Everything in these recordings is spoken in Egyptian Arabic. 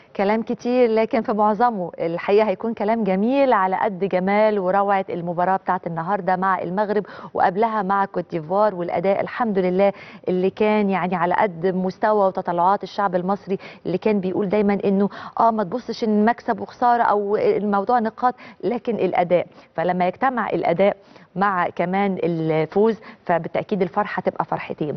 كلام كتير لكن في معظمه الحقيقه هيكون كلام جميل على قد جمال وروعه المباراه بتاعت النهارده مع المغرب وقبلها مع كوت ديفوار والاداء الحمد لله اللي كان يعني على قد مستوى وتطلعات الشعب المصري اللي كان بيقول دايما انه اه ما تبصش ان مكسب وخساره او الموضوع نقاط لكن الاداء فلما يجتمع الاداء مع كمان الفوز فبالتاكيد الفرحه تبقى فرحتين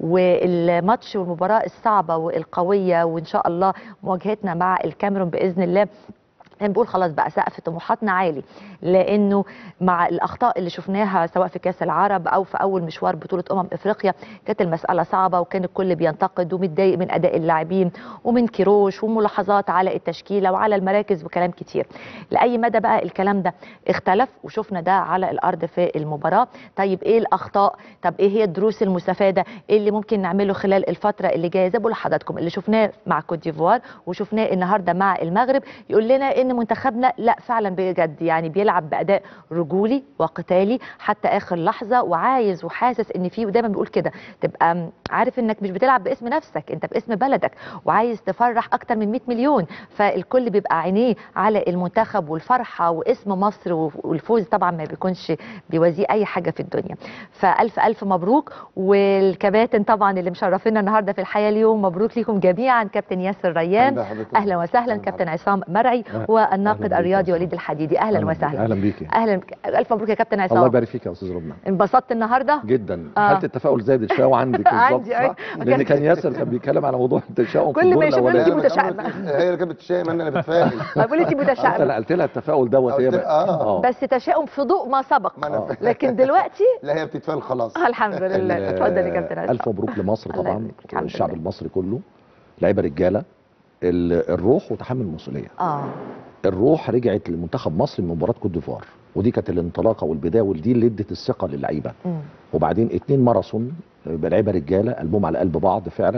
والماتش والمباراه الصعبه والقويه وان شاء الله مواجهتنا مع الكاميرون باذن الله بنقول خلاص بقى سقف طموحاتنا عالي لانه مع الاخطاء اللي شفناها سواء في كاس العرب او في اول مشوار بطوله امم افريقيا كانت المساله صعبه وكان الكل بينتقد ومتضايق من اداء اللاعبين ومن كيروش وملاحظات على التشكيله وعلى المراكز وكلام كتير لاي مدى بقى الكلام ده اختلف وشفنا ده على الارض في المباراه طيب ايه الاخطاء طب ايه هي الدروس المستفاده ايه اللي ممكن نعمله خلال الفتره اللي جايه زي بقول لحضراتكم اللي شفناه مع كوت ديفوار وشفناه النهارده مع المغرب يقول لنا ان منتخبنا لا فعلا بجد يعني بيلعب باداء رجولي وقتالي حتى اخر لحظه وعايز وحاسس ان في ودايما بيقول كده تبقى عارف انك مش بتلعب باسم نفسك انت باسم بلدك وعايز تفرح اكتر من 100 مليون فالكل بيبقى عينيه على المنتخب والفرحه واسم مصر والفوز طبعا ما بيكونش بيوازيه اي حاجه في الدنيا فالف الف مبروك والكباتن طبعا اللي مشرفينا النهارده في الحياه اليوم مبروك ليكم جميعا كابتن ياسر ريان اهلا وسهلا كابتن عصام مرعي والناقد الرياضي وليد الحديدي اهلا وسهلا اهلا بيكي اهلا الف مبروك يا كابتن عصام الله يبارك فيك يا استاذ ربنا انبسطت النهارده جدا آه. حاله التفاؤل زادت شويه وعندك بالظبط عندي، صح؟ أيوة. لان كان ياسر كان بيتكلم على موضوع التشاؤم في كل الدور ما يشوف الاولاني نفسي متشائمة. هي اللي كانت بتشائم انا اللي بتفائل بقول انت انت متشائمه نقلت لها التفاؤل دوت هي قلت- بقى. آه. بس تشاؤم في ضوء ما سبق ما أنا- لكن دلوقتي لا هي بتتفائل خلاص آه، الحمد لله اتفضل يا كابتن عصام الف مبروك لمصر الله طبعا يبارك. الحمد الشعب لله. المصري كله لعيبه رجاله ال- الروح وتحمل المسؤوليه اه الروح رجعت لمنتخب مصر من مباراه كوت ديفوار ودي كانت الانطلاقه والبدايه ودي اللي ادت الثقه للعيبه مم. وبعدين اتنين ماراثون آه، لعيبه رجاله قلبهم على قلب بعض فعلا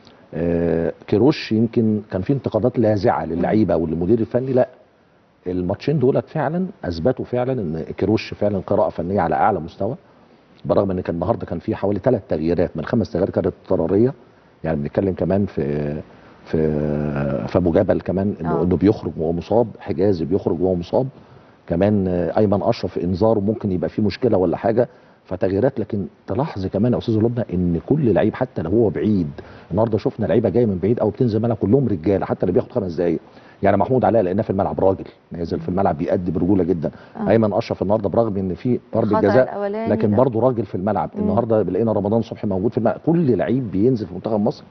آه، كيروش يمكن كان في انتقادات لاذعه للعيبه والمدير الفني لا الماتشين دولت فعلا اثبتوا فعلا ان كيروش فعلا قراءه فنيه على اعلى مستوى بالرغم ان كان النهارده كان في حوالي ثلاث تغييرات من خمس تغييرات كانت اضطراريه يعني بنتكلم كمان في في في ابو جبل كمان انه آه. انه بيخرج وهو مصاب حجازي بيخرج وهو مصاب كمان آه، ايمن اشرف انذار وممكن يبقى فيه مشكله ولا حاجه فتغييرات لكن تلاحظ كمان يا استاذ لبنى ان كل لعيب حتى لو هو بعيد النهارده شفنا لعيبه جايه من بعيد او بتنزل ملعب كلهم رجاله حتى اللي بياخد خمس دقائق يعني محمود علاء لقيناه في الملعب راجل نازل في الملعب بيأدي برجوله جدا آه. ايمن اشرف النهارده برغم ان في ضربه الخطأ جزاء الأولاني لكن ده. برضه راجل في الملعب مم. النهارده لقينا رمضان صبحي موجود في الملعب كل لعيب بينزل في منتخب مصر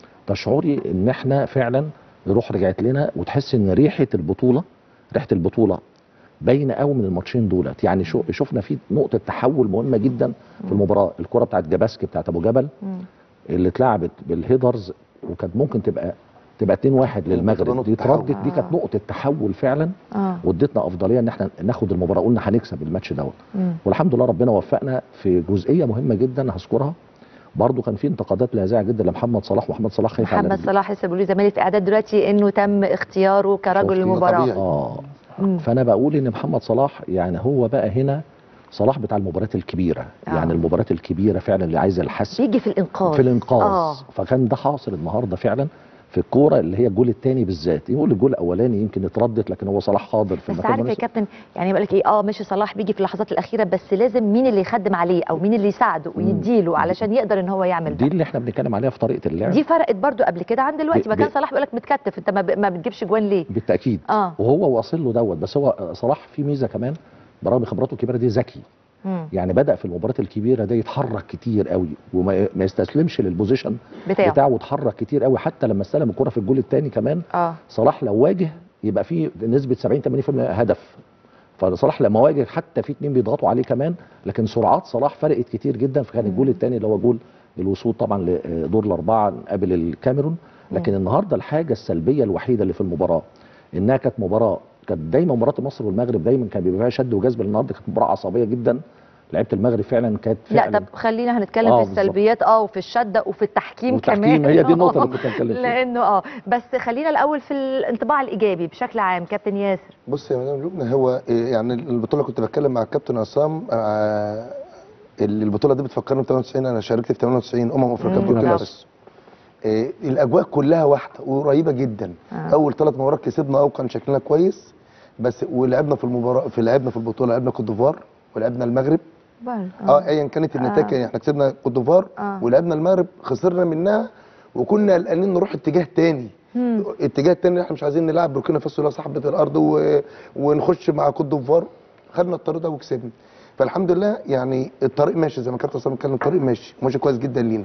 تشعري ان احنا فعلا الروح رجعت لنا وتحس ان ريحه البطوله ريحه البطوله باينه قوي من الماتشين دولت يعني شو شفنا في نقطه تحول مهمه جدا في المباراه الكره بتاعت جاباسكي بتاعت ابو جبل مم. اللي اتلعبت بالهيدرز وكانت ممكن تبقى تبقى 2-1 للمغرب نقطة دي تحول. اتردت دي كانت نقطه تحول فعلا اه وادتنا افضليه ان احنا ناخد المباراه قلنا هنكسب الماتش دوت مم. والحمد لله ربنا وفقنا في جزئيه مهمه جدا هذكرها برضو كان في انتقادات لاذعه جدا لمحمد صلاح ومحمد صلاح خايف على محمد رجله. صلاح لسه بيقولوا زمالك في اعداد دلوقتي انه تم اختياره كرجل شفتي؟ المباراه طبيعي. اه مم. فانا بقول ان محمد صلاح يعني هو بقى هنا صلاح بتاع المباريات الكبيره آه. يعني المباريات الكبيره فعلا اللي عايزه الحسم بيجي في الانقاذ في الانقاذ اه فكان ده حاصل النهارده فعلا في الكوره اللي هي الجول الثاني بالذات يقول الجول الاولاني يمكن اتردت لكن هو صلاح حاضر في بس المكان عارف يا المناسب. كابتن يعني بقول لك ايه اه ماشي صلاح بيجي في اللحظات الاخيره بس لازم مين اللي يخدم عليه او مين اللي يساعده ويديله علشان يقدر ان هو يعمل دي ده اللي احنا بنتكلم عليها في طريقه اللعب دي فرقت برضو قبل كده عن دلوقتي ب- ما كان ب- صلاح بيقول لك متكتف انت ما, ب... ما بتجيبش جوان ليه بالتاكيد اه وهو واصل له دوت بس هو صلاح في ميزه كمان برغم خبراته الكبيره دي ذكي مم. يعني بدا في المباريات الكبيره ده يتحرك كتير قوي وما ما يستسلمش للبوزيشن بتاعه بتاعه واتحرك كتير قوي حتى لما استلم الكره في الجول الثاني كمان اه صلاح لو واجه يبقى في نسبه 70 80% هدف فصلاح لما واجه حتى في اتنين بيضغطوا عليه كمان لكن سرعات صلاح فرقت كتير جدا فكان الجول الثاني اللي هو جول الوصول طبعا لدور الاربعه قبل الكاميرون لكن النهارده الحاجه السلبيه الوحيده اللي في المباراه انها كانت مباراه كانت دايما مباراه مصر والمغرب دايما كان بيبقى فيها شد وجذب النهارده كانت مباراه عصبيه جدا لعيبه المغرب فعلا كانت فعلا لا طب خلينا هنتكلم آه، في السلبيات اه وفي الشده وفي التحكيم, والتحكيم كمان هي دي النقطه اللي كنت بتكلم فيها لانه اه بس خلينا الاول في الانطباع الايجابي بشكل عام كابتن ياسر بص يا مدام لبنى هو إيه يعني البطوله كنت بتكلم مع الكابتن عصام آه اللي البطوله دي بتفكرني ب 98 انا شاركت في 98 امم افريقيا مم، بطوله بالظبط. بس آه، الاجواء كلها واحده وقريبه جدا آه. اول ثلاث مباريات كسبنا او كان شكلنا كويس بس ولعبنا في المباراه في لعبنا في البطوله لعبنا كوت ديفوار ولعبنا المغرب برضه. اه ايا كانت النتائج آه. احنا كسبنا كوت ديفوار آه. ولعبنا المغرب خسرنا منها وكنا قلقانين نروح اتجاه تاني مم. اتجاه تاني احنا مش عايزين نلعب بوركينا فاسو اللي هي صاحبه الارض و... ونخش مع كوت ديفوار خدنا الطريق ده وكسبنا فالحمد لله يعني الطريق ماشي زي ما كابتن عصام اتكلم الطريق ماشي ماشي كويس جدا لينا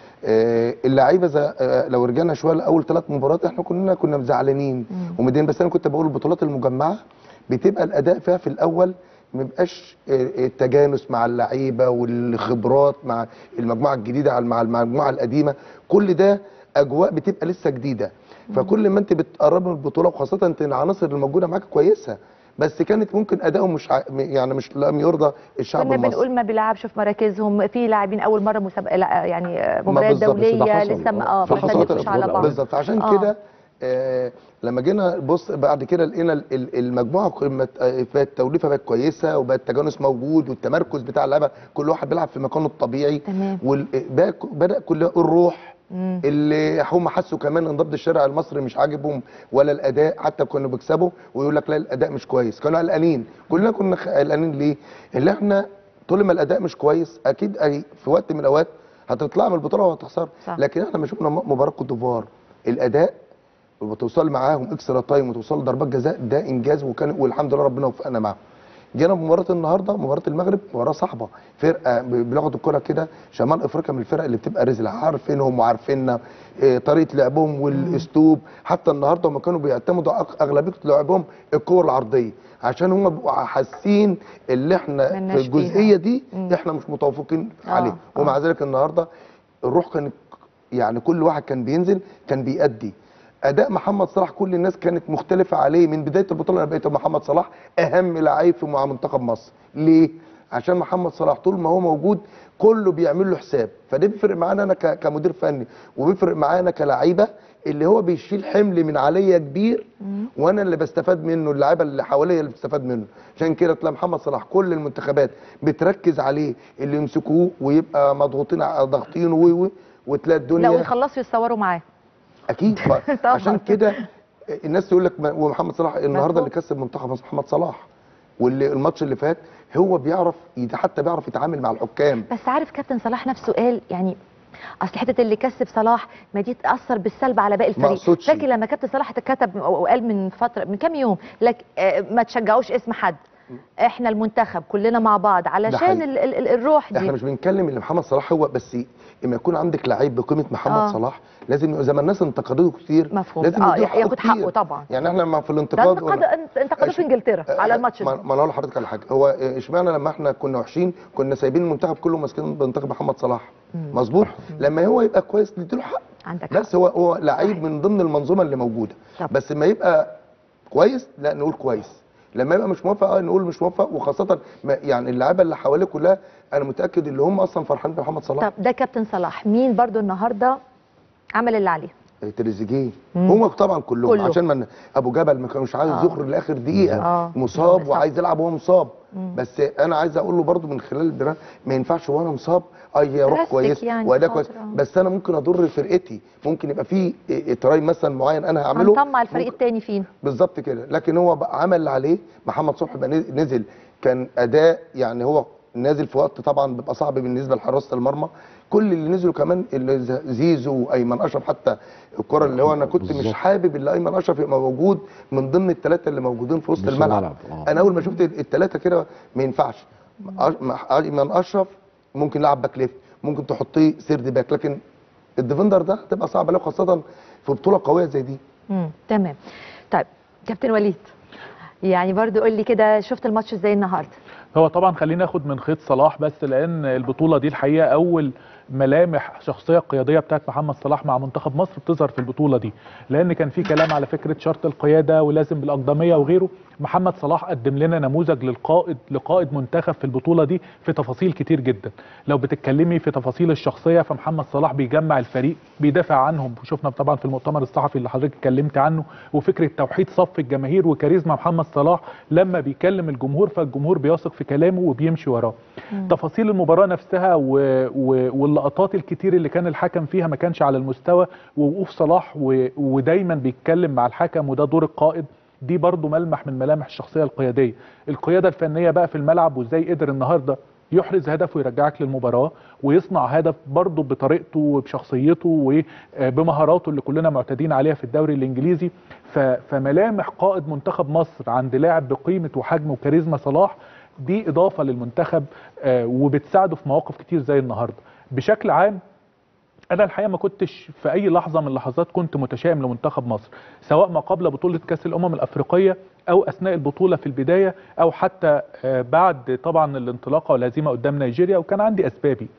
آه، اللعيبه زي آه، لو رجعنا شويه لاول ثلاث مباريات احنا كنا كنا زعلانين ومدين بس انا كنت بقول البطولات المجمعه بتبقى الاداء فيها في الاول ما بيبقاش آه، التجانس مع اللعيبه والخبرات مع المجموعه الجديده على- مع المجموعه القديمه كل ده اجواء بتبقى لسه جديده فكل ما انت بتقرب من البطوله وخاصه انت العناصر اللي موجوده معاك كويسه بس كانت ممكن ادائهم مش ع... يعني مش لم يرضى الشعب كنا المصري بنقول ما بيلعبش في مراكزهم في لاعبين اول مره مسابقه لا يعني ما مباريات بالظبط، بس ده دوليه حصل. لسه ما اه في ما حصل سلموش على الأفضل. بعض بالظبط عشان آه. كده آه لما جينا بص بعد كده لقينا ال- ال- المجموعه كلمة- آه، بقت توليفه بقت كويسه وبقى التجانس موجود والتمركز بتاع اللعبه كل واحد بيلعب في مكانه الطبيعي تمام. وبدا بدا كل الروح مم. اللي هم حسوا كمان ان ضد الشارع المصري مش عاجبهم ولا الاداء حتى كانوا بيكسبوا ويقول لك لا الاداء مش كويس كانوا قلقانين كلنا كنا خ- قلقانين ليه؟ اللي احنا طول ما الاداء مش كويس اكيد أي في وقت من الاوقات هتطلع من البطوله وهتخسر صح. لكن احنا لما شفنا م- مباراه كوت ديفوار الاداء وتوصل معاهم اكسترا تايم وتوصل ضربات جزاء ده انجاز وكان والحمد لله ربنا وفقنا معاهم جينا بمباراه النهارده مباراه المغرب مباراه صعبه فرقه ب- بلغه الكره كده شمال افريقيا من الفرق اللي بتبقى رزله عارفينهم وعارفيننا إيه، طريقه لعبهم والاسلوب حتى النهارده هم كانوا بيعتمدوا أغ- اغلبيه لعبهم الكور العرضيه عشان هم بيبقوا حاسين اللي احنا في ملناش فيها. الجزئيه دي مم. احنا مش متوافقين آه، عليه آه. ومع ذلك النهارده الروح كانت يعني كل واحد كان بينزل كان بيأدي اداء محمد صلاح كل الناس كانت مختلفه عليه من بدايه البطوله انا بقيت محمد صلاح اهم لعيب في مع منتخب مصر ليه عشان محمد صلاح طول ما هو موجود كله بيعمل له حساب فده بيفرق معانا انا ك- كمدير فني وبيفرق معانا كلعيبه اللي هو بيشيل حمل من عليا كبير وانا اللي بستفاد منه اللعيبه اللي حواليا اللي بتستفاد منه عشان كده تلاقي محمد صلاح كل المنتخبات بتركز عليه اللي يمسكوه ويبقى مضغوطين ع- ضاغطينه و- و- وتلاقي لا الدنيا ويخلصوا يتصوروا معاه اكيد ف- طبعاً. عشان كده الناس تقول لك ما- ومحمد صلاح النهارده مظبوط. اللي كسب منتخب مصر محمد صلاح واللي الماتش اللي فات هو بيعرف يت- حتى بيعرف يتعامل مع الحكام بس عارف كابتن صلاح نفسه قال يعني اصل حته اللي كسب صلاح ما دي تاثر بالسلب على باقي الفريق اقصدش. لكن لما كابتن صلاح كتب وقال من فتره من كام يوم لك آه، ما تشجعوش اسم حد احنا المنتخب كلنا مع بعض علشان حقيقي. ال ال ال الروح دي احنا مش بنتكلم ان محمد صلاح هو بس اما يكون عندك لعيب بقيمه محمد آه. آه. صلاح لازم زي ما الناس انتقدوه كتير مفهوم. لازم آه، يديله ياخد حقه كتير. طبعا. يعني احنا لما في ده الانتقاد انتقد انتقدوه في انجلترا على الماتش ما ده ما انا اقول لحضرتك على حاجه هو اشمعنى لما احنا كنا وحشين كنا سايبين المنتخب كله ماسكين منتخب محمد صلاح مظبوط لما هو يبقى كويس نديله حق عندك حق بس هو هو لعيب صحيح. من ضمن المنظومه اللي موجوده طب. بس ما يبقى كويس لا نقول كويس لما يبقى مش موافق اه نقول مش موافق وخاصه ما يعني اللعيبه اللي حواليه كلها انا متاكد اللي هم اصلا فرحانين بمحمد صلاح طب ده كابتن صلاح مين برضو النهارده عمل اللي عليه آه، تريزيجيه مم. هم طبعا كلهم كله. عشان ما ابو جبل ما كانش عايز آه. يخرج لاخر دقيقه آه. مصاب مصاب. وعايز يلعب وهو مصاب مم. بس انا عايز اقول له برضو من خلال البرنامج ما ينفعش وانا مصاب اه هي روح رسك كويس يعني واداء كويس خاطر، آه. بس انا ممكن اضر فرقتي ممكن يبقى في إيه، تراي مثلا معين انا هعمله هنطمع الفريق ممكن- التاني فينا بالظبط كده لكن هو بقى عمل اللي عليه محمد صبحي بقى نز- نزل كان اداء يعني هو نازل في وقت طبعا بيبقى صعب بالنسبه لحراسه المرمى كل اللي نزلوا كمان اللي ز- زيزو وايمن اشرف حتى الكره اللي هو انا كنت مش بالظبط. حابب ان ايمن اشرف يبقى موجود من ضمن الثلاثه اللي موجودين في وسط نص الملعب الملعب، آه. انا اول ما شفت الثلاثه كده ما ينفعش أش- مع- ايمن اشرف ممكن يلعب باك ليفت ممكن تحطيه سيرد باك لكن الديفندر ده هتبقى صعبه عليه خاصه في بطوله قويه زي دي امم تمام طيب كابتن وليد يعني برضو قول لي كده شفت الماتش ازاي النهارده هو طبعا خلينا ناخد من خيط صلاح بس لان البطوله دي الحقيقه اول ملامح شخصيه قياديه بتاعت محمد صلاح مع منتخب مصر بتظهر في البطوله دي لان كان في كلام على فكره شرط القياده ولازم بالاقدميه وغيره محمد صلاح قدم لنا نموذج للقائد لقائد منتخب في البطوله دي في تفاصيل كتير جدا لو بتتكلمي في تفاصيل الشخصيه فمحمد صلاح بيجمع الفريق بيدافع عنهم وشفنا طبعا في المؤتمر الصحفي اللي حضرتك اتكلمت عنه وفكره توحيد صف الجماهير وكاريزما محمد صلاح لما بيكلم الجمهور فالجمهور بيثق في كلامه وبيمشي وراه تفاصيل المباراه نفسها و... و... اللقطات الكتير اللي كان الحكم فيها ما كانش على المستوى ووقوف صلاح و... ودايما بيتكلم مع الحكم وده دور القائد دي برضو ملمح من ملامح الشخصيه القياديه القياده الفنيه بقى في الملعب وازاي قدر النهارده يحرز هدف ويرجعك للمباراه ويصنع هدف برضه بطريقته وبشخصيته وبمهاراته اللي كلنا معتادين عليها في الدوري الانجليزي ف- فملامح قائد منتخب مصر عند لاعب بقيمه وحجم وكاريزما صلاح دي اضافه للمنتخب آه، وبتساعده في مواقف كتير زي النهارده بشكل عام انا الحقيقه ما كنتش في اي لحظه من اللحظات كنت متشائم لمنتخب مصر سواء ما قبل بطوله كاس الامم الافريقيه او اثناء البطوله في البدايه او حتى آه، بعد طبعا الانطلاقه والهزيمه قدام نيجيريا وكان عندي اسبابي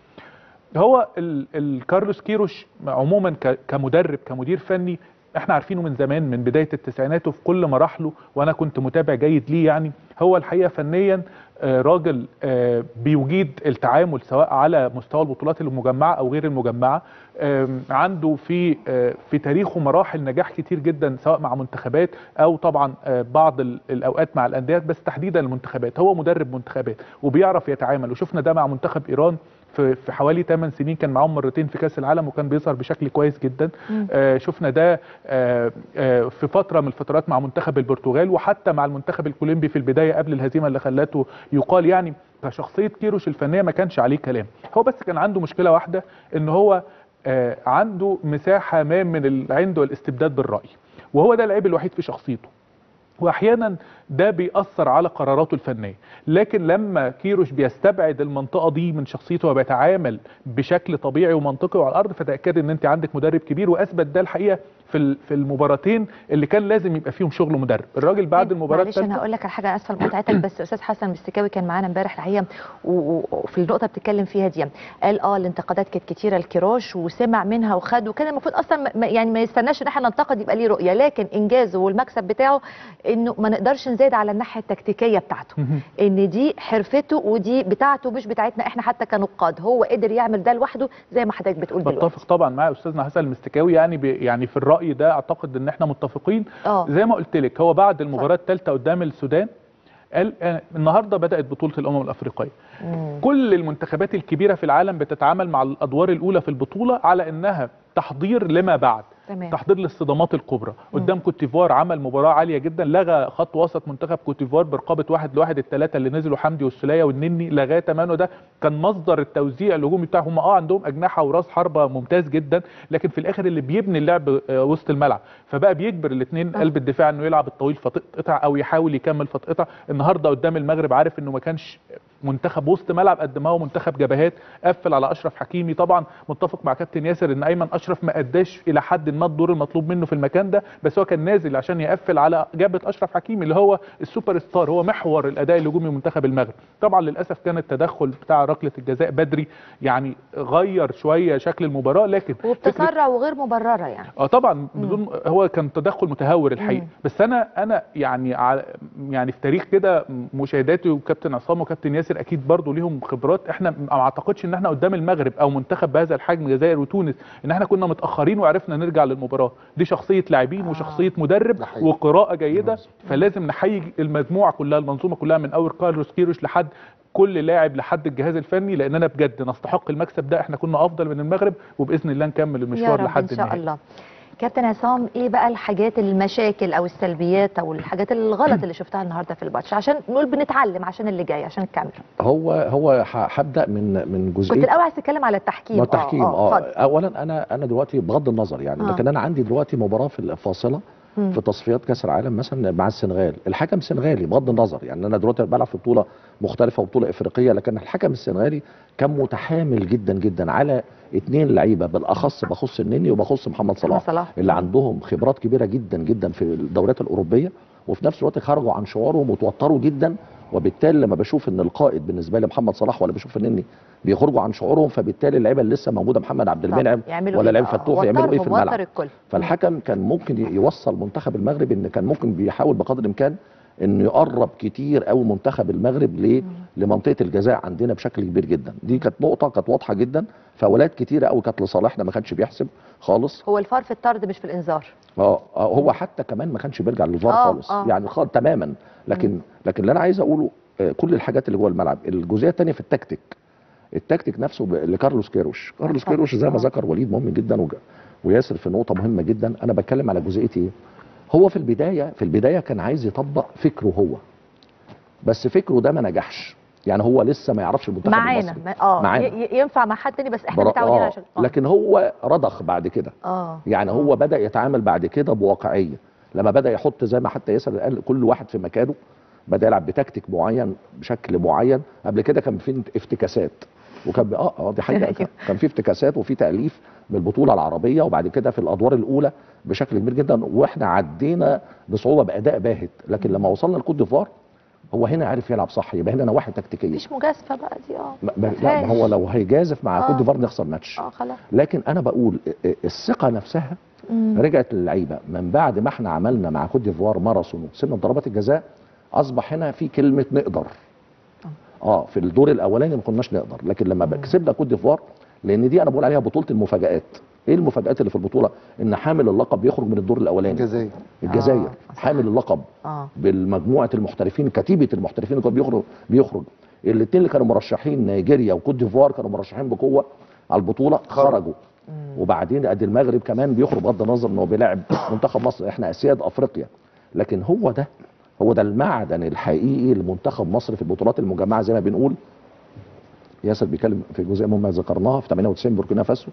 هو ال- ال- كارلوس كيروش عموما ك- كمدرب كمدير فني احنا عارفينه من زمان من بدايه التسعينات وفي كل مراحله وانا كنت متابع جيد ليه يعني هو الحقيقه فنيا آه، راجل آه، بيجيد التعامل سواء على مستوى البطولات المجمعه او غير المجمعه آم، عنده في آه، في تاريخه مراحل نجاح كتير جدا سواء مع منتخبات او طبعا آه، بعض ال- الاوقات مع الانديه بس تحديدا المنتخبات هو مدرب منتخبات وبيعرف يتعامل وشفنا ده مع منتخب ايران في في حوالي 8 سنين كان معاهم مرتين في كاس العالم وكان بيظهر بشكل كويس جدا آه شفنا ده آه آه في فتره من الفترات مع منتخب البرتغال وحتى مع المنتخب الكولومبي في البدايه قبل الهزيمه اللي خلته يقال يعني كشخصيه كيروش الفنيه ما كانش عليه كلام هو بس كان عنده مشكله واحده ان هو آه عنده مساحه ما من العند والاستبداد بالراي وهو ده العيب الوحيد في شخصيته واحيانا ده بيأثر على قراراته الفنيه لكن لما كيروش بيستبعد المنطقه دي من شخصيته وبيتعامل بشكل طبيعي ومنطقي وعلى الارض فتاكد ان انت عندك مدرب كبير واثبت ده الحقيقه في ال- في المباراتين اللي كان لازم يبقى فيهم شغل مدرب الراجل بعد المباراه معلش انا الثالثه هقول لك على حاجه انا اسفه لمقاطعتك بس استاذ حسن مستكاوي كان معانا امبارح الحقيقه و- و- وفي النقطه بتتكلم فيها دي قال اه الانتقادات كانت كتيره لكيروش وسمع منها وخد وكان المفروض اصلا ما- ما- يعني ما يستناش ان احنا ننتقد يبقى ليه رؤيه لكن انجازه والمكسب بتاعه انه ما نقدرش نزايد على الناحيه التكتيكيه بتاعته مهم. ان دي حرفته ودي بتاعته مش بتاعتنا احنا حتى كنقاد هو قدر يعمل ده لوحده زي ما حضرتك بتقول دلوقتي بتفق طبعا مع استاذنا حسن المستكاوي يعني ب... يعني في الراي ده اعتقد ان احنا متفقين اه زي ما قلت لك هو بعد المباراه الثالثه قدام السودان قال آه، النهارده بدات بطوله الامم الافريقيه مم. كل المنتخبات الكبيره في العالم بتتعامل مع الادوار الاولى في البطوله على انها تحضير لما بعد تمام تحضير للصدمات الكبرى قدام كوتيفوار عمل مباراه عاليه جدا لغى خط وسط منتخب كوتيفوار برقابه واحد لواحد الثلاثه اللي نزلوا حمدي والسوليه والنني لغاه تماما ده كان مصدر التوزيع الهجومي بتاعهم هم اه عندهم اجنحه وراس حربه ممتاز جدا لكن في الاخر اللي بيبني اللعب آه، وسط الملعب فبقى بيجبر الاثنين آه. قلب الدفاع انه يلعب الطويل فتقطع او يحاول يكمل فتقطع النهارده قدام المغرب عارف انه ما كانش منتخب وسط ملعب قد ما هو منتخب جبهات قفل على اشرف حكيمي طبعا متفق مع كابتن ياسر ان ايمن اشرف ما اداش الى حد ما الدور المطلوب منه في المكان ده بس هو كان نازل عشان يقفل على جبهه اشرف حكيمي اللي هو السوبر ستار هو محور الاداء الهجومي منتخب المغرب طبعا للاسف كان التدخل بتاع ركله الجزاء بدري يعني غير شويه شكل المباراه لكن فكرة- وبتسرع وغير مبرره يعني اه طبعا بدون هو كان تدخل متهور الحقيقه مم. بس انا انا يعني ع- يعني في تاريخ كده مشاهداتي وكابتن عصام وكابتن ياسر اكيد برضو ليهم خبرات احنا ما اعتقدش ان احنا قدام المغرب او منتخب بهذا الحجم الجزائر وتونس ان احنا كنا متاخرين وعرفنا نرجع للمباراه دي شخصيه لاعبين آه. وشخصيه مدرب ده حقيقي. وقراءه جيده فلازم نحيي المجموعه كلها المنظومه كلها من اول كارلوس كيروش لحد كل لاعب لحد الجهاز الفني لاننا بجد نستحق المكسب ده احنا كنا افضل من المغرب وباذن الله نكمل يا المشوار رب لحد ان شاء النهايه الله كابتن عصام ايه بقى الحاجات المشاكل او السلبيات او الحاجات الغلط اللي شفتها النهارده في الماتش عشان نقول بنتعلم عشان اللي جاي عشان الكاميرا هو هو ح- هبدا من من كنت جزئيه الاول عايز تتكلم على التحكيم ما التحكيم اه, اتفضل. اولا انا انا دلوقتي بغض النظر يعني آه. لكن انا عندي دلوقتي مباراه في الفاصله مم. في تصفيات كاس العالم مثلا مع السنغال الحكم سنغالي بغض النظر يعني انا دلوقتي بلعب في بطوله مختلفه وبطوله افريقيه لكن الحكم السنغالي كان متحامل جدا جدا على اثنين لعيبه بالاخص بخص النني وبخص محمد محمد صلاح صلاح اللي عندهم خبرات كبيره جدا جدا في الدوريات الاوروبيه وفي نفس الوقت خرجوا عن شعورهم وتوتروا جدا وبالتالي لما بشوف ان القائد بالنسبه لي محمد صلاح ولا بشوف النني بيخرجوا عن شعورهم فبالتالي اللعيبه اللي لسه موجوده محمد عبد طب المنعم يعملوا ولا إيه لعيب بقى؟ فتوح يعملوا ايه في وترهم، الملعب وتر الكل فالحكم كان ممكن يوصل منتخب المغرب ان كان ممكن بيحاول بقدر الامكان انه يقرب كتير قوي منتخب المغرب ل- لمنطقه الجزاء عندنا بشكل كبير جدا دي كانت نقطه كانت واضحه جدا فاولات كتيره قوي كانت لصالحنا ما كانش بيحسب خالص هو الفار في الطرد مش في الانذار اه آه، هو حتى كمان ما كانش بيرجع للفار آه، خالص آه. يعني خالص تماما لكن لكن اللي انا عايز اقوله آه، كل الحاجات اللي جوه الملعب الجزئيه الثانيه في التكتيك التكتيك نفسه ب- لكارلوس كيروش كارلوس طبعا. كيروش زي ما آه. ذكر وليد مهم جدا وج- وياسر في نقطه مهمه جدا انا بتكلم على جزئيه ايه هو في البدايه في البدايه كان عايز يطبق فكره هو بس فكره ده ما نجحش يعني هو لسه ما يعرفش المنتخب معانا المصري ما- اه معانا. ي- ي- ينفع مع حد تاني بس احنا برا- متعودين آه. عشان آه. لكن هو رضخ بعد كده اه يعني هو بدا يتعامل بعد كده بواقعيه لما بدا يحط زي ما حتى ياسر قال كل واحد في مكانه بدا يلعب بتكتيك معين بشكل معين قبل كده كان في افتكاسات وكان بي- اه اه دي حقيقه كان- كان في افتكاسات وفي تاليف بالبطوله العربيه وبعد كده في الادوار الاولى بشكل كبير جدا واحنا عدينا بصعوبه باداء باهت لكن لما وصلنا لكوت ديفوار هو هنا عرف يلعب صح يبقى هنا نواحي تكتيكيه مفيش مجازفه بقى دي اه ما- ما- لا ما هو لو هيجازف مع آه. كوت ديفوار نخسر ماتش اه خلاص لكن انا بقول ا- ا- الثقه نفسها مم. رجعت للعيبه من بعد ما احنا عملنا مع كوت ديفوار ماراثون وكسبنا ضربات الجزاء اصبح هنا في كلمه نقدر اه في الدور الاولاني ما كناش نقدر لكن لما بقى كسبنا كوت ديفوار لان دي انا بقول عليها بطوله المفاجات ايه المفاجات اللي في البطوله ان حامل اللقب بيخرج من الدور الاولاني الجزائر الجزائر آه، صح. حامل اللقب اه بالمجموعه المحترفين كتيبه المحترفين اللي كانوا بيخرج بيخرج الاثنين اللي كانوا مرشحين نيجيريا وكوت ديفوار كانوا مرشحين بقوه على البطوله خرجوا وبعدين ادي المغرب كمان بيخرج بغض النظر انه بيلعب منتخب مصر احنا اسياد افريقيا لكن هو ده هو ده المعدن الحقيقي لمنتخب مصر في البطولات المجمعه زي ما بنقول ياسر بيتكلم في جزئيه مهمه ذكرناها في 98 بوركينا فاسو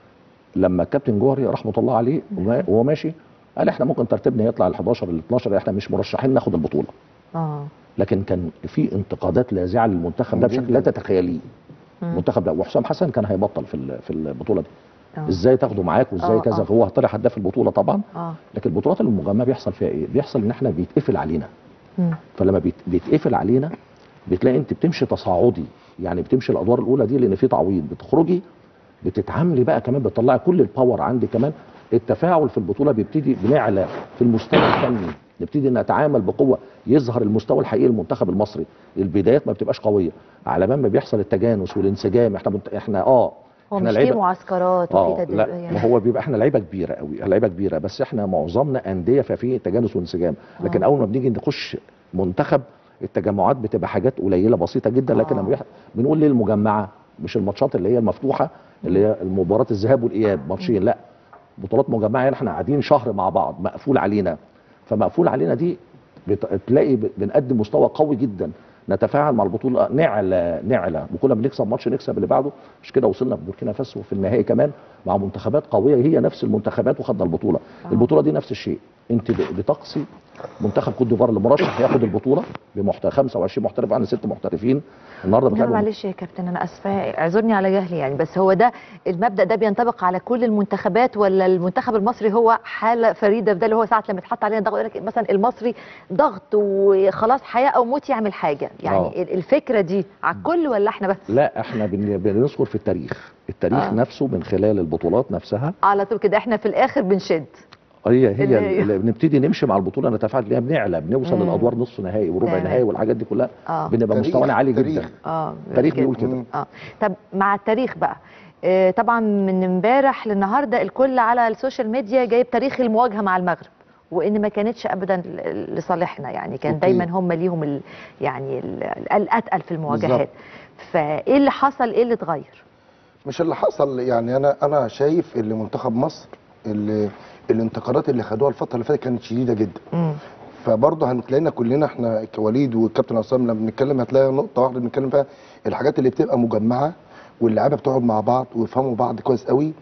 لما الكابتن جوهري رحمه الله عليه وما- وهو ماشي قال احنا ممكن ترتيبنا يطلع ال 11 ال 12 احنا مش مرشحين ناخد البطوله اه لكن كان في انتقادات لاذعه للمنتخب ده بشكل لا تتخيليه المنتخب ده وحسام حسن كان هيبطل في ال- في البطوله دي آه. ازاي تاخده معاك وازاي آه، كذا آه. هو طلع هداف البطوله طبعا اه لكن البطولات المجمعه بيحصل فيها ايه بيحصل ان احنا بيتقفل علينا مم. فلما بيت- بيتقفل علينا بتلاقي انت بتمشي تصاعدي يعني بتمشي الادوار الاولى دي لان في تعويض بتخرجي بتتعاملي بقى كمان بتطلعي كل الباور عندك كمان التفاعل في البطوله بيبتدي بنعلى في المستوى الفني نبتدي نتعامل بقوه يظهر المستوى الحقيقي للمنتخب المصري البدايات ما بتبقاش قويه على ما بيحصل التجانس والانسجام احنا منت... احنا اه هو احنا مش في لعيبة- معسكرات اه وفي لا تدريب ما هو بيبقى احنا لعيبه كبيره قوي لعيبه كبيره بس احنا معظمنا انديه ففي تجانس وانسجام لكن آه. اول ما بنيجي نخش منتخب التجمعات بتبقى حاجات قليله بسيطه جدا لكن آه. لما بيح- بنقول ليه المجمعه مش الماتشات اللي هي المفتوحه اللي هي المباراه الذهاب والاياب ماتشين لا بطولات مجمعه يعني احنا قاعدين شهر مع بعض مقفول علينا فمقفول علينا دي بت- تلاقي ب- بنقدم مستوى قوي جدا نتفاعل مع البطوله نعلى نعلى وكل ما بنكسب ماتش نكسب اللي بعده مش كده وصلنا في بوركينا فاسو في النهائي كمان مع منتخبات قويه هي نفس المنتخبات وخدنا البطوله آه. البطوله دي نفس الشيء انت ب- بتقصي منتخب كوت ديفوار اللي مرشح ياخد البطوله بمحت... 25 محترف عن ست محترفين النهارده لا بتلعب معلش يا كابتن انا اسفه اعذرني على جهلي يعني بس هو ده المبدا ده بينطبق على كل المنتخبات ولا المنتخب المصري هو حاله فريده في ده اللي هو ساعه لما يتحط علينا ضغط يقول لك مثلا المصري ضغط وخلاص حياه او موت يعمل حاجه يعني آه. ال- الفكره دي على الكل ولا احنا بس لا احنا بن... بنذكر في التاريخ التاريخ آه. آه. نفسه من خلال البطولات نفسها على طول كده احنا في الاخر بنشد هي اللي هي- هي اللي بنبتدي نمشي مع البطوله نتفاعل ليها بنعلى بنوصل مم. للادوار نص نهائي وربع تمام. نهائي والحاجات دي كلها اه بنبقى تاريخ- مستوانا عالي تاريخ. جدا اه التاريخ كده. بيقول كده مم. اه طب مع التاريخ بقى آه طبعا من امبارح للنهارده الكل على السوشيال ميديا جايب تاريخ المواجهه مع المغرب وان ما كانتش ابدا ل- لصالحنا يعني كان أوكي. دايما هم ليهم ال يعني ال- الاتقل في المواجهات بالظبط. فايه اللي حصل ايه اللي اتغير مش اللي حصل يعني انا انا شايف اللي منتخب مصر اللي الانتقادات اللي خدوها الفتره اللي فاتت كانت شديده جدا مم. فبرضه هنتلاقينا كلنا احنا كوليد والكابتن عصام لما بنتكلم هتلاقي نقطه واحده بنتكلم فيها الحاجات اللي بتبقى مجمعه واللعيبه بتقعد مع بعض ويفهموا بعض كويس قوي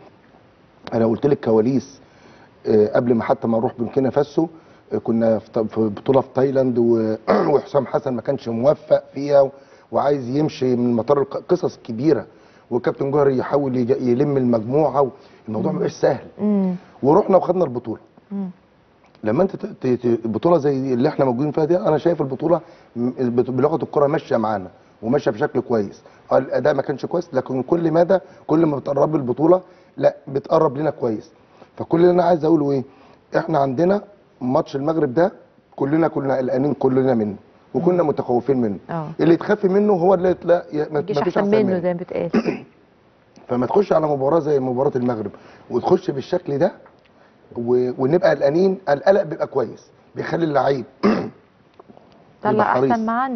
انا قلت لك كواليس آه، قبل ما حتى ما نروح بوركينا فاسو آه، كنا في ط- في بطوله في تايلاند و- وحسام حسن ما كانش موفق فيها و- وعايز يمشي من مطار الق- قصص كبيره والكابتن جوهري يحاول يج- يلم المجموعه والموضوع ما بقاش سهل مم. ورحنا وخدنا البطوله مم. لما انت ت- ت- ت- بطوله زي دي اللي احنا موجودين فيها دي انا شايف البطوله م- بت- بلغه الكره ماشيه معانا وماشيه بشكل كويس اه الاداء ما كانش كويس لكن كل مدى كل ما بتقرب البطوله لا بتقرب لنا كويس فكل اللي انا عايز اقوله ايه احنا عندنا ماتش المغرب ده كلنا كنا قلقانين كلنا منه وكنا متخوفين منه اه اللي تخافي منه هو اللي لا ما ما تجيش فيش احسن منه زي ما بتقال فما تخش على مباراه زي مباراه المغرب وتخش بالشكل ده و... ونبقى قلقانين القلق بيبقى كويس بيخلي اللعيب طلع يبقى حريص. احسن ما عنده بقى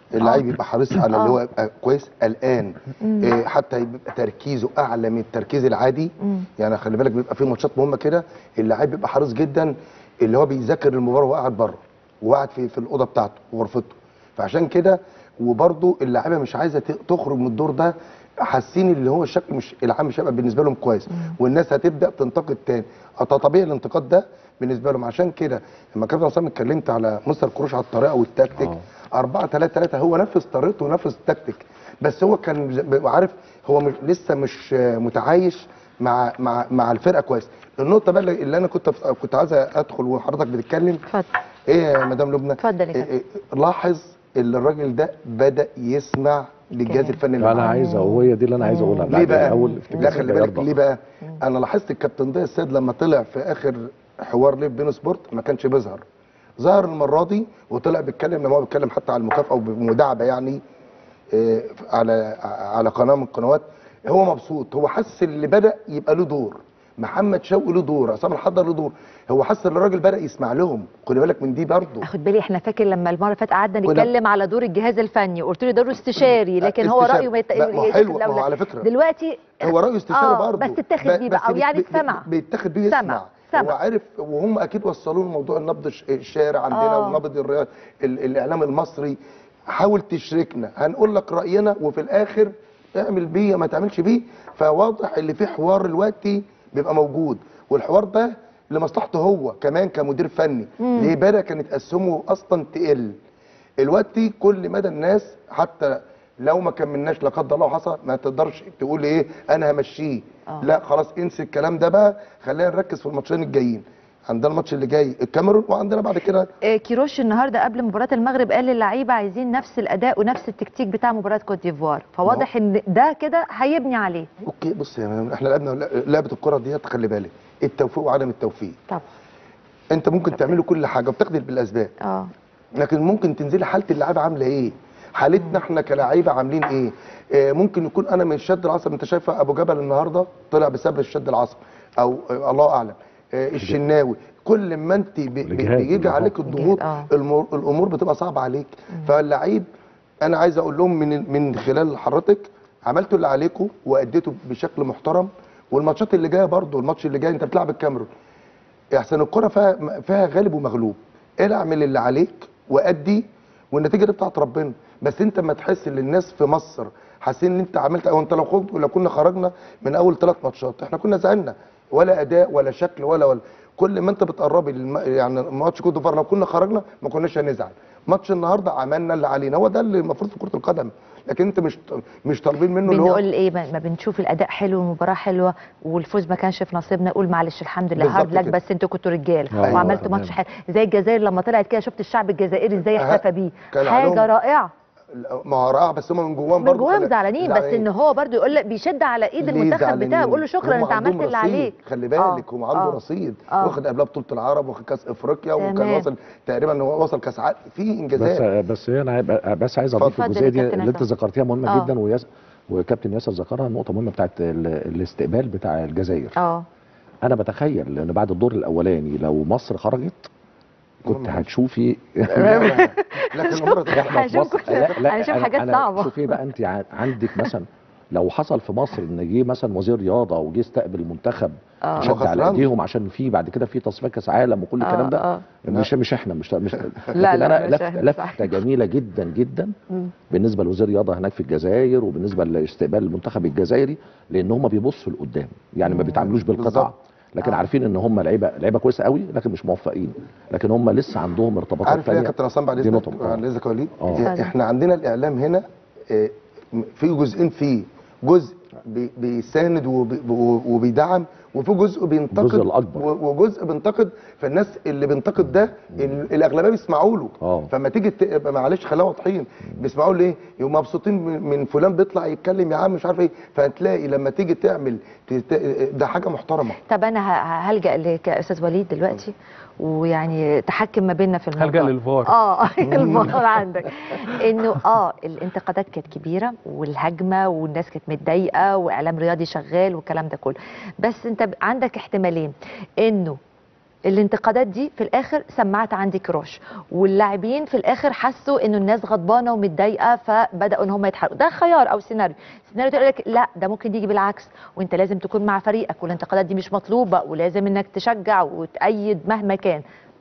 اللعيب يبقى حريص على اللي آه. هو يبقى كويس قلقان مم. إيه حتى يبقى تركيزه اعلى من التركيز العادي مم. يعني خلي بالك بيبقى في ماتشات مهمه كده اللعيب بيبقى حريص جدا اللي هو بيذاكر المباراه وهو قاعد بره وقاعد في في الاوضه بتاعته وغرفته فعشان كده وبرده اللعيبه مش عايزه ت- تخرج من الدور ده حاسين اللي هو الشكل مش العام مش هيبقى بالنسبه لهم كويس والناس هتبدا تنتقد تاني أه طبيعي الانتقاد ده بالنسبه لهم عشان كده لما كابتن عصام اتكلمت على مستر كروش على الطريقه والتكتيك آه. 4 3 3 هو نفذ طريقته ونفذ التكتيك بس هو كان ز- عارف هو مش لسه مش آه، متعايش مع مع مع الفرقه كويس النقطه بقى اللي اللي انا كنت كنت عايز ادخل وحضرتك بتتكلم اتفضل ايه يا مدام لبنى اتفضل يا إيه كابتن. إيه لاحظ ان الراجل ده بدا يسمع للجهاز كلام. الفني اللي انا معاه. عايز وهي دي اللي انا عايز اقولها ليه بقى؟ اول لا خلي بالك ليه بقى؟ انا لاحظت الكابتن ضياء السيد لما طلع في اخر حوار ليه في بين سبورت ما كانش بيظهر ظهر المره دي وطلع بيتكلم لما هو بيتكلم حتى على المكافاه وبمداعبه يعني آه، على على قناه من القنوات هو مبسوط هو حس اللي بدا يبقى له دور محمد شوقي له دور عصام الحضر له دور هو حس ان الراجل بدا يسمع لهم خلي بالك من دي برضه اخد بالي احنا فاكر لما المره اللي فاتت قعدنا كنا- نتكلم على دور الجهاز الفني وقلت له دوره استشاري لكن هو استشاري. رايه ما يت... لا، ما هو يتاخد حلو، ما هو الأولى. على فكرة. دلوقتي هو رايه استشاري آه، برضه بس اتاخد بيه بقى او بي- يعني بي- اتسمع بيتاخد بيه سمع. يسمع سمع. هو عارف وهم اكيد وصلوا له موضوع النبض الش- الشارع عندنا آه. ونبض الرياض ال- الاعلام المصري حاول تشركنا هنقول لك راينا وفي الاخر اعمل بيه ما تعملش بيه فواضح اللي في حوار دلوقتي بيبقى موجود والحوار ده لمصلحته هو كمان كمدير فني ليه بدا كانت اسهمه اصلا تقل دلوقتي كل مدى الناس حتى لو ما كملناش لا قدر الله حصل ما تقدرش تقول ايه انا همشيه آه. لا خلاص انسى الكلام ده بقى خلينا نركز في الماتشين الجايين عندنا الماتش اللي جاي الكاميرون وعندنا بعد كده آه، كيروش النهارده قبل مباراه المغرب قال للعيبه عايزين نفس الاداء ونفس التكتيك بتاع مباراه كوت ديفوار فواضح ان ده كده هيبني عليه اوكي بص يا مان، احنا لعبنا لعبه الكره ديت خلي بالك التوفيق وعدم التوفيق طبعا انت ممكن تعملي كل حاجه وبتاخدي بالاسباب اه لكن ممكن تنزلي حاله اللعيبه عامله ايه حالتنا احنا كلاعيبه عاملين ايه آه ممكن يكون انا من الشد العصب انت شايفه ابو جبل النهارده طلع بسبب الشد العصب او آه الله اعلم آه الشناوي كل ما انت ب- ب- الجهاد بيجي والإرهاق. عليك الضغوط الجهاد، المر- الامور بتبقى صعبه عليك فاللعيب انا عايز اقول لهم من من خلال حضرتك عملتوا اللي عليكم واديتوا بشكل محترم والماتشات اللي جايه برضو الماتش اللي جاي انت بتلعب الكاميرون احسن الكره فيها فيها غالب ومغلوب اعمل اللي عليك وادي والنتيجه دي بتاعت ربنا بس انت ما تحس ان الناس في مصر حاسين ان انت عملت او انت لو خد لو كنا خرجنا من اول ثلاث ماتشات احنا كنا زعلنا ولا اداء ولا شكل ولا ولا كل ما انت بتقربي للم... يعني ماتش كوت ديفوار لو كنا خرجنا ما كناش هنزعل ماتش النهارده عملنا اللي علينا هو ده اللي المفروض في كره القدم لكن انت مش مش طالبين منه اللي هو بنقول ايه ما ما بنشوف الاداء حلو والمباراه حلوه والفوز ما كانش في نصيبنا نقول معلش الحمد لله بالظبط هارد لك كده. بس انتوا كنتوا رجال أيوة، وعملتوا تمام. ماتش حلو زي الجزائر لما طلعت كده شفت الشعب الجزائري ازاي أه، احتفى بيه كان حاجه عليهم- رائعه ما هو رائع بس هم من جواهم من برضه جواهم خلي- زعلانين بس ان هو برضو يقول لك بيشد على ايد ليه المنتخب زعلانين؟ بتاعه بيقول له شكرا هم انت عملت عندهم اللي رصيد. عليك خلي بالك آه، هم عنده آه، رصيد آه. واخد قبلها بطوله العرب واخد كاس افريقيا وكان تمام. وصل تقريبا هو وصل كاس عالم في بس انجازات بس انا هيبقى- بس عايز اضيف اتفضل الجزئيه يا دي كابتن اللي انت عصام. ذكرتيها مهمه آه. جدا وياس وكابتن ياسر ذكرها النقطه مهمه بتاعت ال- الاستقبال بتاع الجزائر اه انا بتخيل ان بعد الدور الاولاني لو مصر خرجت كنت مم. هتشوفي لكن الامور هتبقى احنا في هنشوف مصر كل- هنشوف حاجات صعبة. شوفي بقى انت ع- عندك مثلا لو حصل في مصر ان جه مثلا وزير رياضه وجه استقبل المنتخب اه شد على خسران. ايديهم عشان في بعد كده في تصفيات كاس عالم وكل الكلام ده آه. مش مش احنا مش مش لكن لا، انا مش لفت إحنا، صح. لفته جميله جدا جدا مم. بالنسبه لوزير الرياضه هناك في الجزائر وبالنسبه لاستقبال المنتخب الجزائري لان هم بيبصوا لقدام يعني ما بيتعاملوش بالقطع بالظبط. لكن آه. عارفين ان هم لعيبه لعيبه كويسه قوي لكن مش موفقين لكن هم لسه عندهم ارتباطات عارف ليه يا تانية كابتن عصام بعد دي اذنك نقطة. بعد اذنك يا وليد آه. اتفضل. احنا عندنا الاعلام هنا آه، في جزئين فيه جزء بي- بيساند وبي- وبيدعم وفي جزء بينتقد الجزء الأكبر. و- وجزء بينتقد فالناس اللي بينتقد ده ال- الاغلبيه بيسمعوا له آه. فما تيجي تبقى معلش خلينا واضحين بيسمعوا له ليه؟ يبقوا مبسوطين من- من فلان بيطلع يتكلم يا عم مش عارف ايه فتلاقي لما تيجي تعمل تت- ده حاجه محترمه طب انا ه- هلجا لك يا استاذ وليد دلوقتي ويعني تحكم ما بيننا في الموضوع هلجأ للفار. اه الفار عندك انه اه الانتقادات كانت كبيره والهجمه والناس كانت متضايقه واعلام رياضي شغال والكلام ده كله بس انت ب- عندك احتمالين انه الانتقادات دي في الاخر سمعت عندي كروش واللاعبين في الاخر حسوا انه الناس غضبانه ومتضايقه فبداوا ان هم يتحركوا ده خيار او سيناريو سيناريو تقول لك لا ده ممكن يجي بالعكس وانت لازم تكون مع فريقك والانتقادات دي مش مطلوبه ولازم انك تشجع وتأيد مهما كان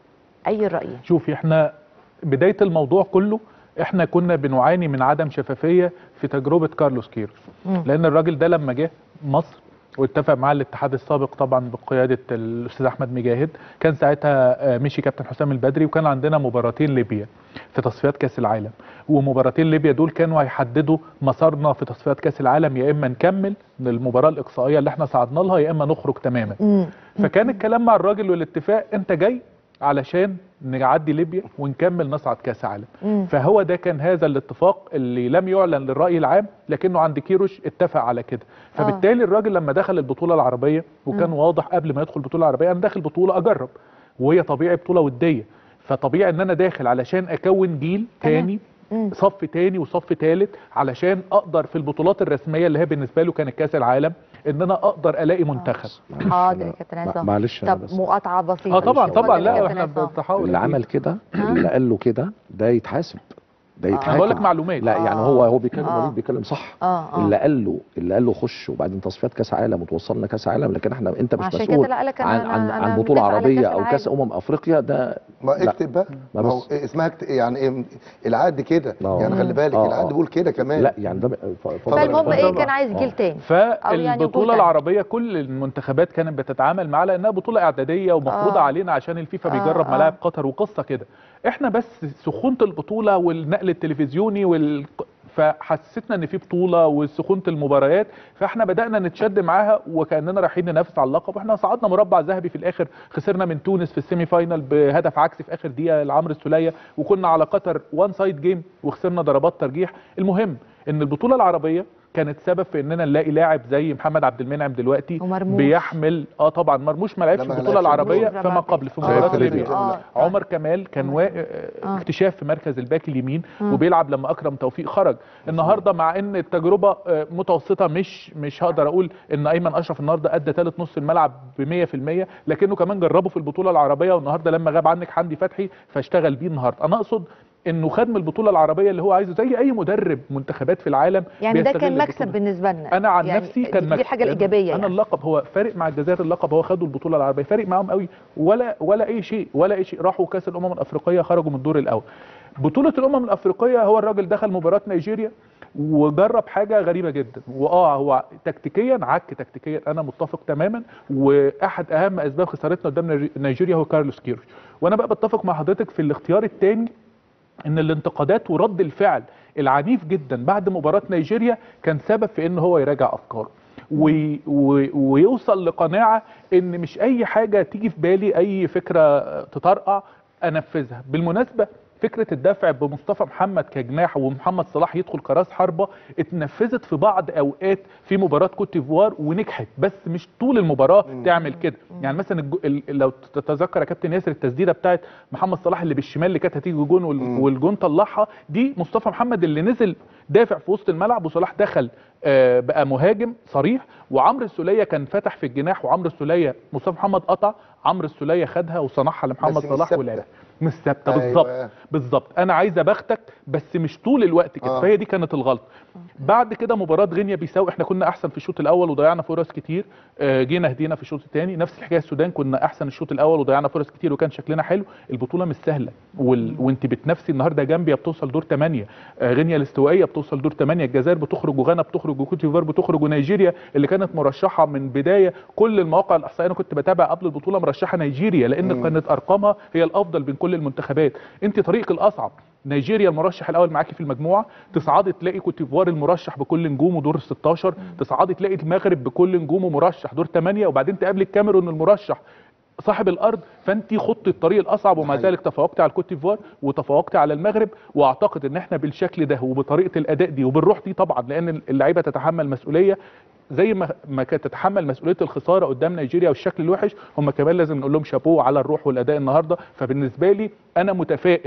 اي الراي شوفي احنا بدايه الموضوع كله احنا كنا بنعاني من عدم شفافيه في تجربه كارلوس كيروش مم. لان الراجل ده لما جه مصر واتفق مع الاتحاد السابق طبعا بقياده الاستاذ احمد مجاهد كان ساعتها آه، مشي كابتن حسام البدري وكان عندنا مباراتين ليبيا في تصفيات كاس العالم ومباراتين ليبيا دول كانوا هيحددوا مسارنا في تصفيات كاس العالم يا اما نكمل المباراه الاقصائيه اللي احنا صعدنا لها يا اما نخرج تماما مم. فكان الكلام مع الراجل والاتفاق انت جاي علشان نعدي ليبيا ونكمل نصعد كاس عالم مم. فهو ده كان هذا الاتفاق اللي لم يعلن للرأي العام لكنه عند كيروش اتفق على كده فبالتالي الراجل لما دخل البطولة العربية وكان مم. واضح قبل ما يدخل البطولة العربية انا داخل بطولة اجرب وهي طبيعي بطولة ودية فطبيعي ان انا داخل علشان اكون جيل تمام. تاني مم. صف تاني وصف تالت علشان اقدر في البطولات الرسميه اللي هي بالنسبه له كانت كاس العالم ان انا اقدر الاقي منتخب معلش حاضر أنا- يا كابتن مع- عصام معلش أنا طب بس مقاطعه بسيطه اه طبعا اتفضل طبعا يا لا كابتن احنا عصام. بنتحاول اللي عمل كده ها؟ اللي قال له كده ده يتحاسب ده آه. يتحاسب بقول لك معلومات لا يعني آه. هو هو بيتكلم آه. وليد بيتكلم صح اه اه اللي قال له اللي قال له خش وبعدين تصفيات كاس عالم وتوصلنا كاس عالم لكن احنا انت مش عشان كده مسؤول لا قالك أنا- عن أنا- عن, أنا عن بطوله متفق على عربيه كأس او كاس العالم. امم افريقيا ده ما لا. اكتب بقى ما ما هو بص. اسمها اكت... يعني ايه العقد كده آه. يعني خلي بالك آه، العقد آه. بيقول كده كمان لا يعني ده ب- ف- ف- فالمهم اتفضل. ايه طبعا. كان عايز جيل آه. تاني أو يعني وجود فالبطوله تاني. العربيه كل المنتخبات كانت بتتعامل معاها لانها بطوله اعداديه ومفروضه آه. علينا عشان الفيفا آه، بيجرب آه. ملاعب قطر وقصه كده احنا بس سخونه البطوله والنقل التلفزيوني وال فحسيتنا ان في بطوله وسخونه المباريات فاحنا بدانا نتشد معاها وكاننا رايحين ننافس على اللقب واحنا صعدنا مربع ذهبي في الاخر خسرنا من تونس في السيمي فاينال بهدف عكسي في اخر دقيقه لعمرو السوليه وكنا على قطر وان سايد جيم وخسرنا ضربات ترجيح المهم ان البطوله العربيه كانت سبب في اننا نلاقي لاعب زي محمد عبد المنعم دلوقتي ومرموش. بيحمل اه طبعا مرموش ما لعبش لا، ما البطوله لعبش العربيه البطولة. فما قبل في آه. مباراه في ليبيا ليبيا. آه. عمر كمال كان عمر وا... كمال. آه. اكتشاف في مركز الباك اليمين مم. وبيلعب لما اكرم توفيق خرج النهارده مع ان التجربه آه، متوسطه مش مش هقدر اقول ان ايمن اشرف النهارده ادى ثالث نص الملعب ب 100% لكنه كمان جربه في البطوله العربيه والنهارده لما غاب عنك حمدي فتحي فاشتغل بيه النهارده انا اقصد انه خد من البطوله العربيه اللي هو عايزه زي اي مدرب منتخبات في العالم يعني ده بيستغل كان البطولة. مكسب بالنسبه لنا انا عن يعني نفسي كان دي, مكسب دي الحاجه لأن الايجابيه انا يعني. اللقب هو فارق مع الجزائر اللقب هو خدوا البطوله العربيه فارق معاهم قوي ولا ولا اي شيء ولا اي شيء راحوا كاس الامم الافريقيه خرجوا من الدور الاول بطوله الامم الافريقيه هو الراجل دخل مباراه نيجيريا وجرب حاجه غريبه جدا واه هو تكتيكيا عك تكتيكيا انا متفق تماما واحد اهم اسباب خسارتنا قدام نيجي- نيجيريا هو كارلوس كيروش وانا بقى بتفق مع حضرتك في الاختيار الثاني ان الانتقادات ورد الفعل العنيف جدا بعد مباراة نيجيريا كان سبب في ان هو يراجع افكاره وي وي ويوصل لقناعة ان مش اي حاجة تيجي في بالي اي فكرة تطرقع انفذها بالمناسبة فكرة الدفع بمصطفى محمد كجناح ومحمد صلاح يدخل كراس حربة اتنفذت في بعض اوقات في مباراة كوت ديفوار ونجحت بس مش طول المباراة تعمل كده يعني مثلا الجو... ال... لو تتذكر يا كابتن ياسر التسديدة بتاعت محمد صلاح اللي بالشمال اللي كانت هتيجي جون وال... مم. والجون طلعها دي مصطفى محمد اللي نزل دافع في وسط الملعب وصلاح دخل آه بقى مهاجم صريح وعمرو السوليه كان فتح في الجناح وعمرو السوليه مصطفى محمد قطع عمرو السوليه خدها وصنعها لمحمد بس مش صلاح ثابتة. ولعب مش ثابته أيوة. بالظبط بالظبط انا عايز ابختك بس مش طول الوقت كده آه. فهي دي كانت الغلطه بعد كده مباراه غينيا بيساو احنا كنا احسن في الشوط الاول وضيعنا فرص كتير آه، جينا هدينا في الشوط الثاني نفس الحكايه السودان كنا احسن الشوط الاول وضيعنا فرص كتير وكان شكلنا حلو البطوله مش سهله وال... وانت بتنافسي النهارده جامبيا بتوصل دور 8 آه، غينيا الاستوائيه بتوصل دور 8 الجزائر بتخرج وغانا بتخرج وكوت ديفوار بتخرج ونيجيريا اللي كانت مرشحه من بدايه كل المواقع الاحصائيه انا كنت بتابع قبل البطوله مرشحه نيجيريا لان مم. كانت ارقامها هي الافضل بين كل المنتخبات انت طريقك الاصعب نيجيريا المرشح الاول معاكي في المجموعه تصعدي تلاقي كوت ديفوار المرشح بكل نجومه دور ال 16 تصعدي تلاقي المغرب بكل نجومه مرشح دور 8 وبعدين تقابلي الكاميرون المرشح صاحب الارض فانت خضتي الطريق الاصعب ومع حقيقي. ذلك تفوقتي على الكوت ديفوار وتفوقتي على المغرب واعتقد ان احنا بالشكل ده وبطريقه الاداء دي وبالروح دي طبعا لان اللعيبه تتحمل مسؤوليه زي ما ما كانت تتحمل مسؤوليه الخساره قدام نيجيريا والشكل الوحش هم كمان لازم نقول لهم شابوه على الروح والاداء النهارده فبالنسبه لي انا متفائل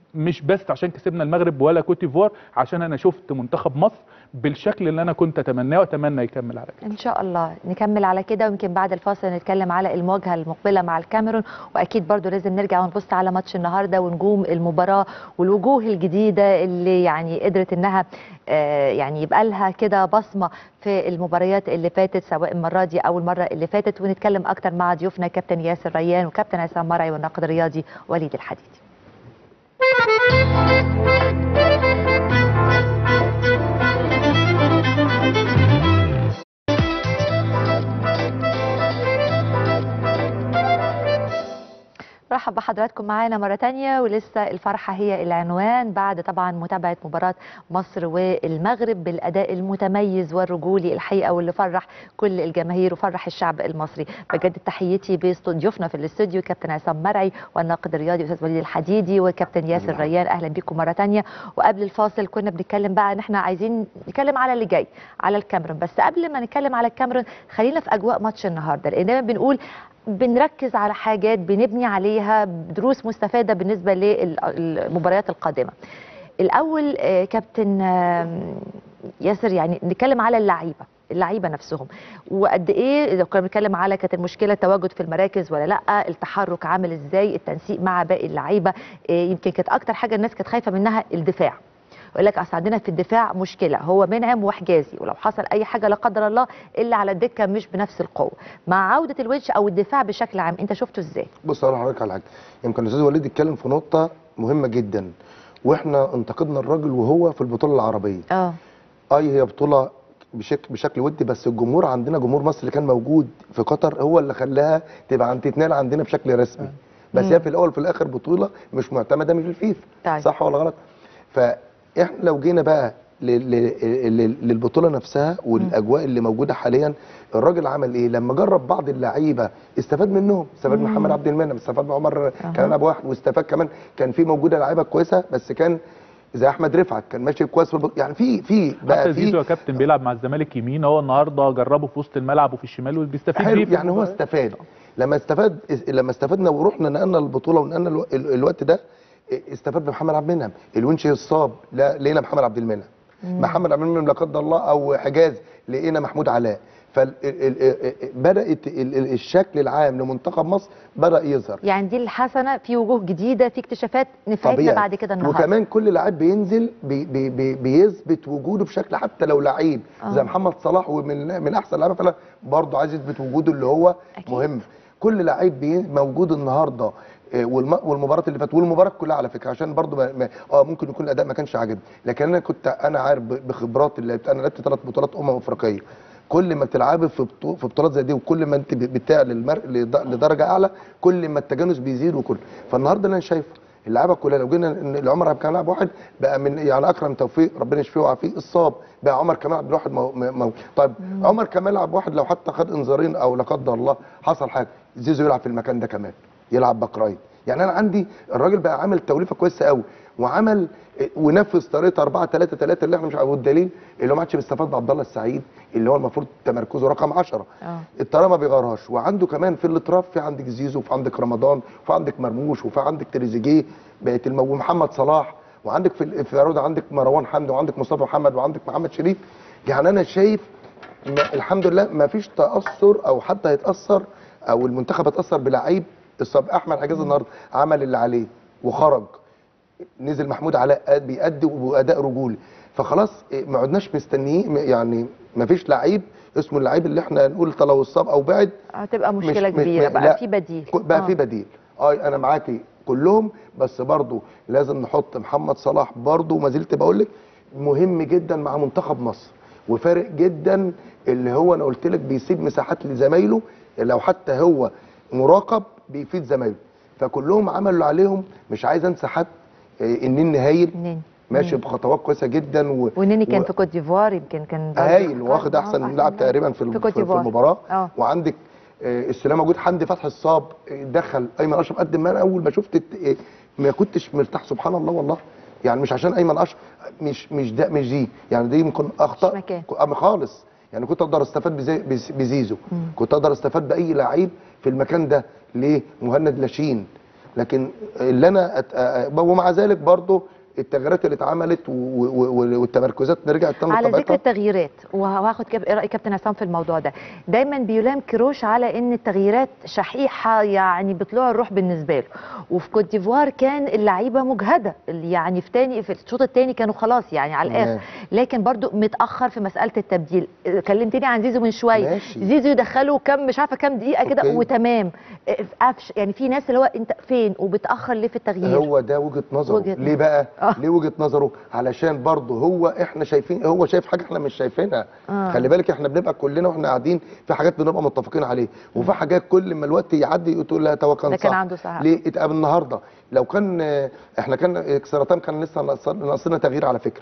مش بس عشان كسبنا المغرب ولا كوت ديفوار عشان انا شفت منتخب مصر بالشكل اللي انا كنت اتمناه واتمنى يكمل على كده ان شاء الله نكمل على كده ويمكن بعد الفاصل نتكلم على المواجهه المقبله مع الكاميرون واكيد برضو لازم نرجع ونبص على ماتش النهارده ونجوم المباراه والوجوه الجديده اللي يعني قدرت انها آه، يعني يبقى لها كده بصمه في المباريات اللي فاتت سواء المره دي او المره اللي فاتت ونتكلم اكتر مع ضيوفنا كابتن ياسر ريان وكابتن عصام مرعي والناقد الرياضي وليد الحديدي مرحب بحضراتكم معانا مرة تانية ولسه الفرحة هي العنوان بعد طبعا متابعة مباراة مصر والمغرب بالأداء المتميز والرجولي الحقيقة واللي فرح كل الجماهير وفرح الشعب المصري بجد تحيتي بضيوفنا في الاستوديو كابتن عصام مرعي والناقد الرياضي أستاذ وليد الحديدي وكابتن ياسر ريان أهلا بكم مرة تانية وقبل الفاصل كنا بنتكلم بقى ان احنا عايزين نتكلم على اللي جاي على الكاميرون بس قبل ما نتكلم على الكاميرون خلينا في أجواء ماتش النهاردة لأن دايما بنقول بنركز على حاجات بنبني عليها دروس مستفاده بالنسبه للمباريات القادمه. الاول آه، كابتن آم، ياسر يعني نتكلم على اللعيبه اللعيبه نفسهم وقد ايه اذا كنا بنتكلم على كانت المشكله التواجد في المراكز ولا لا التحرك عامل ازاي التنسيق مع باقي اللعيبه آه، يمكن كانت اكتر حاجه الناس كانت خايفه منها الدفاع يقول لك اصل عندنا في الدفاع مشكله هو منعم وحجازي ولو حصل اي حاجه لا قدر الله الا على الدكه مش بنفس القوه مع عوده الونش او الدفاع بشكل عام انت شفته ازاي بص اقول لحضرتك على حاجه يمكن الاستاذ وليد اتكلم في نقطه مهمه جدا واحنا انتقدنا الراجل وهو في البطوله العربيه اه اي هي بطوله بشكل بشكل ودي بس الجمهور عندنا جمهور مصر اللي كان موجود في قطر هو اللي خلاها تبقى عن تتنال عندنا بشكل رسمي بس مم. هي في الاول وفي الاخر بطوله مش معتمده من الفيفا طيب. صح ولا غلط فاحنا لو جينا بقى ل- ل- ل- للبطوله نفسها والاجواء اللي موجوده حاليا الراجل عمل ايه لما جرب بعض اللعيبه استفاد منهم استفاد من مم. محمد عبد المنعم استفاد من عمر أها. كان ابو واحد واستفاد كمان كان في موجوده لعيبه كويسه بس كان زي احمد رفعت كان ماشي كويس في البط... يعني في في حتى بقى زيزو في يا كابتن بيلعب مع الزمالك يمين هو النهارده جربه في وسط الملعب وفي الشمال وبيستفيد حلو بيه في يعني هو المباراة. استفاد لما استفاد لما استفدنا ورحنا نقلنا البطوله ونقلنا الو- ال- الوقت ده استفاد بمحمد عبد المنعم الونش اتصاب لا لقينا محمد عبد المنعم محمد عبد المنعم لا قدر الله او حجاز لقينا محمود علاء فبدات الشكل العام لمنتخب مصر بدا يظهر يعني دي الحسنه في وجوه جديده في اكتشافات نفعتنا طبيعي بعد كده النهارده وكمان كل لعيب بينزل بي بي بي بيثبت وجوده بشكل حتى لو لعيب آه. زي محمد صلاح ومن من احسن اللعيبه فعلا برضه عايز يثبت وجوده اللي هو أكيد. مهم كل لعيب بي- موجود النهارده آه، والم- والمباراه اللي فاتت والمباراه كلها على فكره عشان برضه ما ما اه ممكن يكون الاداء ما كانش عاجبني لكن انا كنت انا عارف ب- بخبرات اللي انا لعبت ثلاث بطولات امم افريقيه كل ما بتلعبي في بطو- في بطولات زي دي وكل ما انت ب- بتعلى المر... لد- لدرجه اعلى كل ما التجانس بيزيد وكل فالنهارده اللي انا شايفه اللعيبه كلها لو جينا ان لعمر كان لاعب واحد بقى من يعني اكرم توفيق ربنا يشفيه ويعافيه اصاب بقى عمر كمال عبد الواحد مو... مو... طيب عمر كمال لاعب واحد لو حتى خد انذارين او لا قدر الله حصل حاجه زيزو يلعب في المكان ده كمان يلعب باك رايت يعني انا عندي الراجل بقى عامل توليفه كويسه قوي وعمل ونفذ طريقه 4 3 3 اللي احنا مش عارفين والدليل اللي هو ما عادش بيستفاد بعبد الله السعيد اللي هو المفروض تمركزه رقم 10 اه الطريقه ما بيغيرهاش وعنده كمان في الاطراف في عندك زيزو وفي عندك رمضان وفي عندك مرموش وفي عندك تريزيجيه بقت المو... ومحمد صلاح وعندك في ال- في العروض عندك مروان حمدي وعندك مصطفى محمد وعندك محمد شريف يعني انا شايف ما الحمد لله ما فيش تاثر او حتى هيتاثر او المنتخب هيتاثر بلعيب الصاب احمد حجاز النهارده عمل اللي عليه وخرج نزل محمود علاء بيأدي واداء رجولي فخلاص إيه، ما عدناش مستنيين يعني ما فيش لعيب اسمه اللعيب اللي احنا نقول طلع اتصاب او بعد هتبقى مش- مشكله مش- كبيره لا. بقى في بديل بقى آه. في بديل اه انا معاكي كلهم بس برضو لازم نحط محمد صلاح برضو ما زلت بقول لك مهم جدا مع منتخب مصر وفارق جدا اللي هو انا قلت لك بيسيب مساحات لزمايله لو حتى هو مراقب بيفيد زمايله فكلهم عملوا اللي عليهم مش عايز انسى حد إيه، النني هايل منين ماشي بخطوات كويسه جدا و... ونني كان و- في كوت ديفوار يمكن كان برضه هايل واخد آه، احسن أحسن لاعب تقريبا في في الم- كوت في, في ديفوار. المباراه اه وعندك آه، السلام موجود حمدي فتحي الصاب آه، دخل ايمن اشرف قد ما انا اول ما شفت الت- آه، ما كنتش مرتاح سبحان الله والله يعني مش عشان ايمن اشرف مش مش ده مش دي يعني دي يمكن اخطاء مكان. ك- أم خالص يعني كنت اقدر استفاد بزي بز- بزيزو مم. كنت اقدر استفاد باي لعيب في المكان ده ليه مهند لاشين لكن اللي انا أت... أ- ومع ذلك برضه التغييرات اللي اتعملت و... و... و... والتمركزات رجعت تاني على ذكر لطبيعتها. التغييرات وهاخد كاب... ايه راي كابتن عصام في الموضوع ده دايما بيلام كروش على ان التغييرات شحيحه يعني بطلوع الروح بالنسبه له وفي كوت ديفوار كان اللعيبه مجهده اللي يعني في تاني في الشوط الثاني كانوا خلاص يعني على تمام. الاخر لكن برضو متاخر في مساله التبديل كلمتني عن زيزو من شويه ماشي. زيزو يدخله كم مش عارفه كام دقيقه كده أوكي. وتمام قفش يعني في ناس اللي هو انت فين وبتاخر ليه في التغيير هو ده وجهه نظره وجهة ليه بقى آه. ليه وجهه نظره علشان برضه هو احنا شايفين هو شايف حاجه احنا مش شايفينها آه. خلي بالك احنا بنبقى كلنا واحنا قاعدين في حاجات بنبقى متفقين عليه وفي حاجات كل ما الوقت يعدي تقول لها توكل ده صح كان عنده صح. ليه اتقابل النهارده لو كان آه، احنا كان سرطان كان لسه ناقص- ناقصنا تغيير على فكره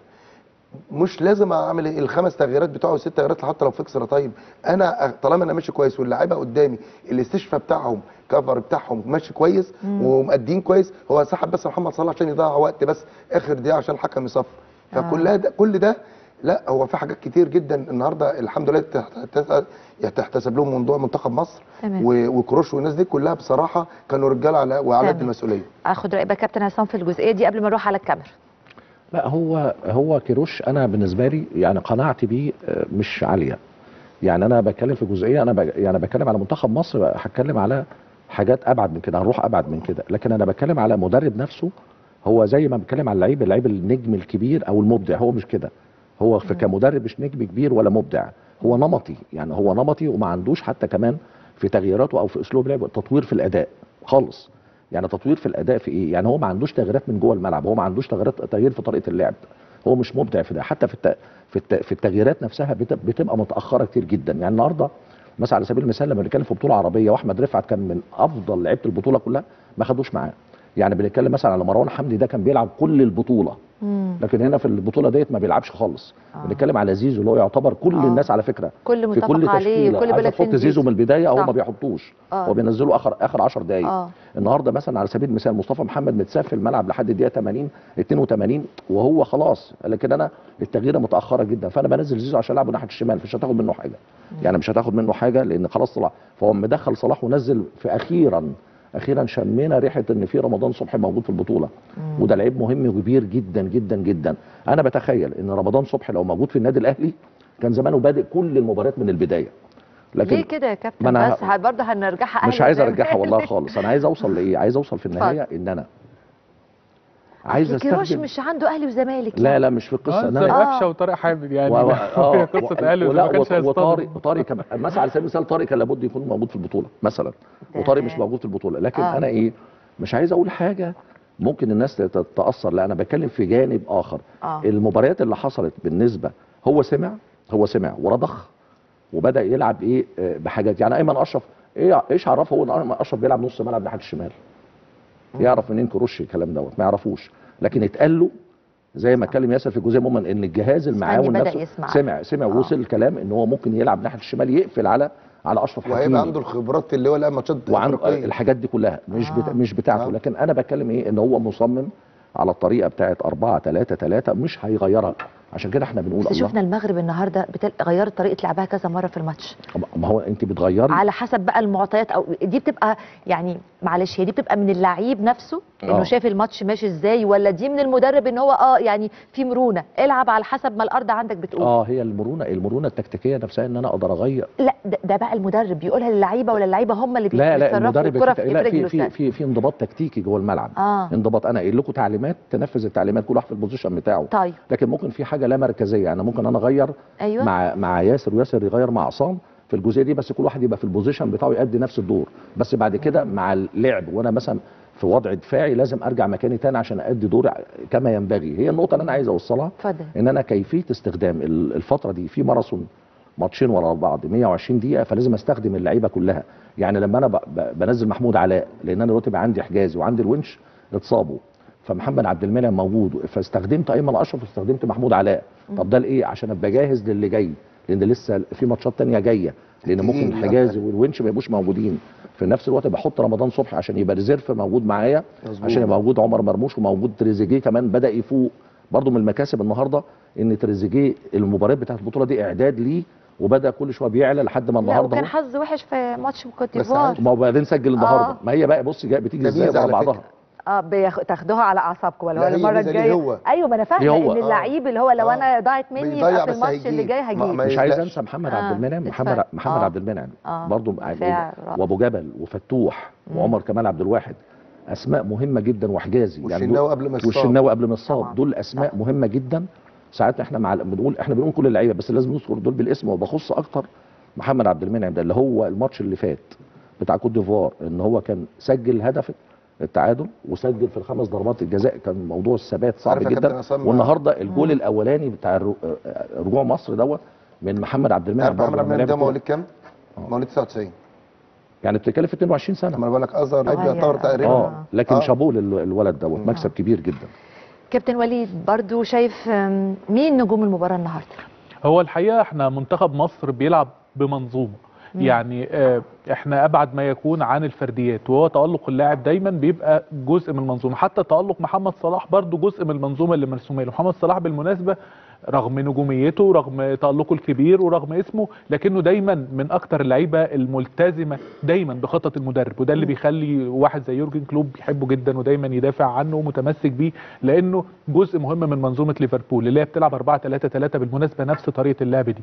مش لازم اعمل الخمس تغييرات بتوعه والست تغييرات حتى لو فيكسر طيب انا طالما انا ماشي كويس واللعيبه قدامي الاستشفاء بتاعهم كفر بتاعهم ماشي كويس ومأدين كويس هو سحب بس محمد صلاح عشان يضيع وقت بس اخر دقيقه عشان الحكم يصفر فكلها ده كل ده لا هو في حاجات كتير جدا النهارده الحمد لله تحت- تحتسب لهم موضوع منتخب مصر تمام. و- وكروش والناس دي كلها بصراحه كانوا رجاله على وعلى قد تمام. المسؤوليه اخد راي بقى كابتن عصام في الجزئيه دي قبل ما نروح على الكاميرا لا هو هو كيروش انا بالنسبه لي يعني قناعتي بيه آه، مش عاليه يعني انا بتكلم في جزئيه انا ب... يعني بتكلم على منتخب مصر هتكلم على حاجات ابعد من كده هنروح ابعد من كده لكن انا بتكلم على مدرب نفسه هو زي ما بتكلم على اللعيب اللعيب النجم الكبير او المبدع هو مش كده هو في كمدرب مش نجم كبير ولا مبدع هو نمطي يعني هو نمطي وما عندوش حتى كمان في تغييراته او في اسلوب لعبه تطوير في الاداء خالص يعني تطوير في الاداء في ايه يعني هو ما عندوش تغييرات من جوه الملعب هو ما عندوش تغييرات تغيير في طريقه اللعب هو مش مبدع في ده حتى في الت... في, الت... في التغييرات نفسها بت... بتبقى متاخره كتير جدا يعني النهارده مثلا على سبيل المثال لما بنتكلم في بطوله عربيه واحمد رفعت كان من افضل لعيبه البطوله كلها ما خدوش معاه يعني بنتكلم مثلا على مروان حمدي ده كان بيلعب كل البطوله لكن هنا في البطوله ديت ما بيلعبش خالص آه. بنتكلم على زيزو اللي هو يعتبر كل آه. الناس على فكره كل في متفق كل عليه تشكيله كل عايز بالك فين تحط زيزو من البدايه هو صح. ما بيحطوش آه. هو بينزله اخر اخر 10 دقائق آه. النهارده مثلا على سبيل المثال مصطفى محمد متساب في الملعب لحد الدقيقه 80 82 وهو خلاص لكن انا التغييره متاخره جدا فانا بنزل زيزو عشان العبه ناحيه الشمال مش هتاخد منه حاجه يعني مش هتاخد منه حاجه لان خلاص طلع فهو مدخل صلاح ونزل في اخيرا اخيرا شمينا ريحه ان في رمضان صبحي موجود في البطوله وده لعيب مهم وكبير جدا جدا جدا انا بتخيل ان رمضان صبحي لو موجود في النادي الاهلي كان زمانه بادئ كل المباريات من البدايه ليه كده يا كابتن ما أنا بس ه- برضه هنرجعها مش أهلي عايز زي ما ارجعها هي. والله خالص انا عايز اوصل لايه عايز اوصل في النهايه ان انا عايز أصل كيروش استخدم مش عنده اهلي وزمالك لا يعني. لا مش في القصه اه ان زي انا آه. قفشه وطارق حامد يعني و- و- هي آه، قصه و- الاهلي ولا ما كانش وط- وطارق هيصطدم طارق كمان مثلا على سبيل المثال طارق كان لابد يكون موجود في البطوله مثلا وطارق مش موجود في البطوله لكن آه. انا ايه مش عايز اقول حاجه ممكن الناس تت- تتاثر لا انا بتكلم في جانب اخر آه. المباريات اللي حصلت بالنسبه هو سمع هو سمع ورضخ وبدا يلعب ايه آه، بحاجات يعني ايمن اشرف ايه ايش عرفه هو ان ايمن اشرف بيلعب نص ملعب ناحيه الشمال يعرف منين كروش الكلام دوت ما يعرفوش لكن اتقال له زي ما اتكلم ياسر في الجزئيه عموما ان الجهاز المعاون بدأ نفسه يسمع. سمع سمع آه. وصل الكلام ان هو ممكن يلعب ناحيه الشمال يقفل على على اشرف حكيمي وهيبقى عنده الخبرات اللي هو لعب ماتشات وعنده إفريقية. الحاجات دي كلها مش آه. بتا مش بتاعته آه. لكن انا بتكلم ايه ان هو مصمم على الطريقه بتاعت 4 3 3 مش هيغيرها عشان كده احنا بنقول بس الله شفنا المغرب النهارده بتل... غيرت طريقه لعبها كذا مره في الماتش ما هو انت بتغيري على حسب بقى المعطيات او دي بتبقى يعني معلش هي دي بتبقى من اللعيب نفسه انه آه. شايف الماتش ماشي ازاي ولا دي من المدرب ان هو اه يعني في مرونه العب على حسب ما الارض عندك بتقول اه هي المرونه المرونه التكتيكيه نفسها ان انا اقدر اغير لا ده, ده بقى المدرب بيقولها للعيبه ولا اللعيبه هم اللي لا لا بيتصرفوا المدرب الكره التك- في لا رجل في في الأستاذ. في في انضباط تكتيكي جوه الملعب اه انضباط انا قايل لكم تعليمات تنفذ التعليمات كل واحد في البوزيشن بتاعه طيب لكن ممكن في حاجه لا مركزيه يعني ممكن انا اغير ايوه مع مع ياسر وياسر يغير مع عصام في الجزئيه دي بس كل واحد يبقى في البوزيشن بتاعه يأدي نفس الدور بس بعد كده مع اللعب وانا مثلا في وضع دفاعي لازم ارجع مكاني تاني عشان ادي دوري كما ينبغي هي النقطه اللي انا عايز اوصلها اتفضل ان انا كيفيه استخدام ال- الفتره دي في ماراثون ماتشين ورا بعض 120 دقيقه فلازم استخدم اللعيبه كلها يعني لما انا ب- ب- بنزل محمود علاء لان انا دلوقتي بقى عندي حجازي وعندي الونش اتصابوا فمحمد عبد المنعم موجود فاستخدمت ايمن اشرف واستخدمت محمود علاء طب ده لايه عشان ابقى جاهز للي جاي لان لسه في ماتشات تانية جايه لان ممكن تقيل الحجازي والونش ما يبقوش موجودين في نفس الوقت بحط رمضان صبحي عشان يبقى ريزيرف موجود معايا مظبوط. عشان يبقى موجود عمر مرموش وموجود تريزيجيه كمان بدا يفوق برضه من المكاسب النهارده ان تريزيجيه المباريات بتاعت البطوله دي اعداد ليه وبدا كل شويه بيعلى لحد ما لا النهارده وكان اهو. حظ وحش في ماتش كوت بس ديفوار عارف- ما هو بعدين سجل النهارده آه. ما هي بقى بص جاي بتيجي ده ازاي ميزة ورا على بعضها فكرة. اه بياخ- تاخدوها على اعصابكم ولا لا، ولا هي المره ميزة ليه الجايه هو. ايوه ما انا فاهمه ليه هو. ان اللعيب اللي هو لو آه. انا ضاعت مني بيضيع يبقى في بس الماتش اللي هيجيب. جاي ما- هجيب ما مش عايز يقلقش. انسى محمد آه، عبد المنعم محمد اتفضل. محمد آه. عبد المنعم آه، برضه دفاع رائع. وابو جبل وفتوح وعمر كمال عبد الواحد اسماء مهمه جدا وحجازي والشناوي دول- قبل ما يصاب. والشناوي قبل ما طبعاً. يصاب دول اسماء طبعاً. مهمه جدا ساعات احنا مع بنقول احنا بنقول كل اللعيبه بس لازم نذكر دول بالاسم وبخص اكتر محمد عبد المنعم ده اللي هو الماتش اللي فات بتاع كوت ديفوار ان هو كان سجل هدف التعادل وسجل في الخمس ضربات الجزاء كان موضوع الثبات صعب عارف يا كابتن جدا عصام، والنهارده الجول الاولاني بتاع الرو- رجوع مصر دوت من محمد عبد المنعم عارف محمد برضه عبد لما المنعم لعب ده الكورة. مواليد كام؟ مواليد 99 يعني بتتكلم في 22 سنه لما بقول لك اصغر لعيب صغير. يعتبر تقريبا اه لكن آه. شابوه لل- الولد دوت مكسب كبير جدا كابتن وليد برضو شايف أم، مين نجوم المباراه النهارده هو الحقيقه احنا منتخب مصر بيلعب بمنظومه يعني آه، احنا ابعد ما يكون عن الفرديات وهو تالق اللاعب دايما بيبقى جزء من المنظومه حتى تالق محمد صلاح برضو جزء من المنظومه اللي مرسومه له محمد صلاح بالمناسبه رغم نجوميته رغم تالقه الكبير ورغم اسمه لكنه دايما من اكتر اللعيبه الملتزمه دايما بخطه المدرب وده اللي بيخلي واحد زي يورجن كلوب بيحبه جدا ودايما يدافع عنه ومتمسك بيه لانه جزء مهم من منظومه ليفربول اللي هي بتلعب 4 3 3 بالمناسبه نفس طريقه اللعب دي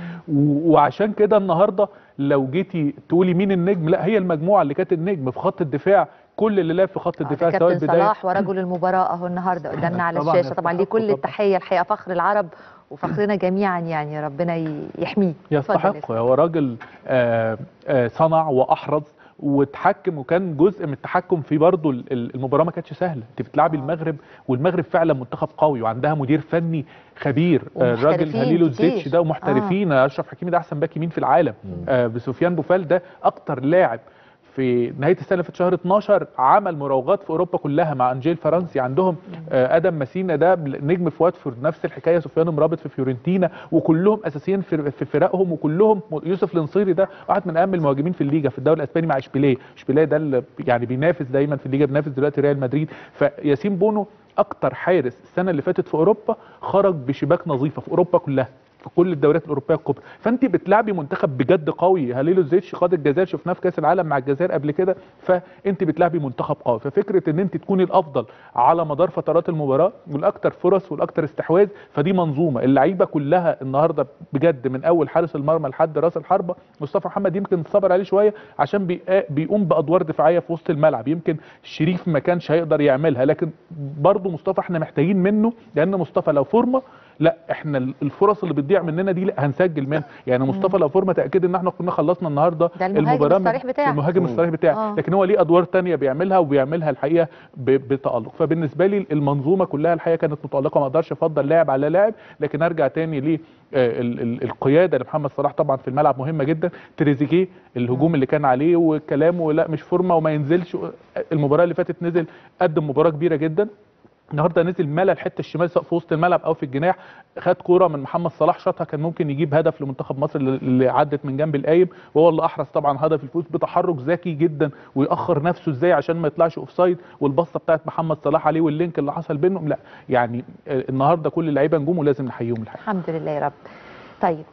و- وعشان كده النهارده لو جيتي تقولي مين النجم لا هي المجموعه اللي كانت النجم في خط الدفاع كل اللي لعب في خط آه، الدفاع ده سواء كابتن البدايه صلاح ورجل المباراه اهو النهارده قدامنا على طبعاً الشاشه طبعا ليه يستحق كل طبعاً. التحيه الحقيقه فخر العرب وفخرنا جميعا يعني ربنا ي- يحميه اتفضل يا يستحق هو راجل آه، آه، صنع واحرز وتحكم وكان جزء من التحكم في برضه ال- ال- المباراه ما كانتش سهله انت بتلعبي المغرب والمغرب فعلا منتخب قوي وعندها مدير فني خبير آه، الراجل ومحترفين هليلو كتير. الزيتش ده ومحترفين آه. اشرف حكيمي ده احسن باك يمين في العالم آه بسفيان بوفال ده اكتر لاعب في نهايه السنه اللي فاتت شهر 12 عمل مراوغات في اوروبا كلها مع انجيل فرنسي عندهم آه ادم ماسينا ده نجم في واتفورد نفس الحكايه سفيان مرابط في فيورنتينا وكلهم اساسيين في في فرقهم وكلهم يوسف الانصيري ده واحد من اهم المهاجمين في الليجا في الدوري الاسباني مع اشبيليه اشبيليه ده اللي يعني بينافس دايما في الليجا بينافس دلوقتي ريال مدريد فياسين بونو اكتر حارس السنه اللي فاتت في اوروبا خرج بشباك نظيفه في اوروبا كلها في كل الدوريات الاوروبيه الكبرى فانت بتلعبي منتخب بجد قوي هليلو زيتش قاد الجزائر شفناه في كاس العالم مع الجزائر قبل كده فانت بتلعبي منتخب قوي ففكره ان انت تكوني الافضل على مدار فترات المباراه والاكثر فرص والاكثر استحواذ فدي منظومه اللعيبه كلها النهارده بجد من اول حارس المرمى لحد راس الحربه مصطفى محمد يمكن صبر عليه شويه عشان بي- بيقوم بادوار دفاعيه في وسط الملعب يمكن شريف ما كانش هيقدر يعملها لكن برضه مصطفى احنا محتاجين منه لان مصطفى لو فورمه لا احنا الفرص اللي بتضيع مننا دي لا هنسجل منها يعني مصطفى لو فورمه تاكد ان احنا كنا خلصنا النهارده ده المهاجم المباراه من- الصريح بتاعك. المهاجم الصريح بتاعك آه. لكن هو ليه ادوار تانية بيعملها وبيعملها الحقيقه ب- بتالق فبالنسبه لي المنظومه كلها الحقيقه كانت متالقه ما اقدرش افضل لاعب على لاعب لكن ارجع تاني ليه آه، ال- ال- القياده لمحمد صلاح طبعا في الملعب مهمه جدا تريزيجيه الهجوم اللي كان عليه وكلامه لا مش فورمه وما ينزلش المباراه اللي فاتت نزل قدم مباراه كبيره جدا النهارده نزل ملا الحته الشمال سواء في وسط الملعب او في الجناح خد كوره من محمد صلاح شاطها كان ممكن يجيب هدف لمنتخب مصر اللي- اللي عدت من جنب القايم وهو اللي احرز طبعا هدف الفوز بتحرك ذكي جدا ويأخر نفسه ازاي عشان ما يطلعش اوفسايد والبصه بتاعت محمد صلاح عليه واللينك اللي حصل بينهم لا يعني آه، النهارده كل اللعيبه نجوم ولازم نحييهم الحقيقه الحمد لله يا رب طيب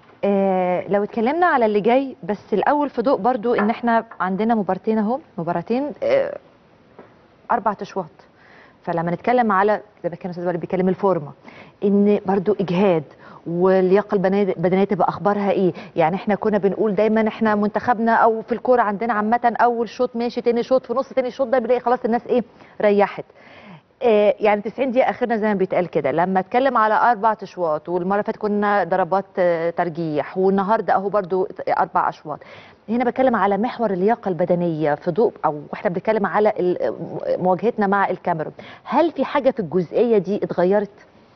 آه لو اتكلمنا على اللي جاي بس الاول في ضوء برضو ان احنا عندنا مباراتين اهو مباراتين آه اربع اشواط فلما نتكلم على زي ما كان استاذ وليد بيتكلم الفورمه ان برضو اجهاد واللياقه البنا- البدنيه تبقى اخبارها ايه يعني احنا كنا بنقول دايما احنا منتخبنا او في الكوره عندنا عامه اول شوط ماشي تاني شوط في نص تاني شوط ده بنلاقي خلاص الناس ايه ريحت آه، يعني 90 دقيقة آخرنا زي ما بيتقال كده لما اتكلم على أربع أشواط والمرة اللي فاتت كنا ضربات آه، ترجيح والنهاردة أهو برضو أربع أشواط هنا بتكلم على محور اللياقة البدنية في ضوء أو واحنا بنتكلم على ال- مواجهتنا مع الكاميرون هل في حاجة في الجزئية دي اتغيرت؟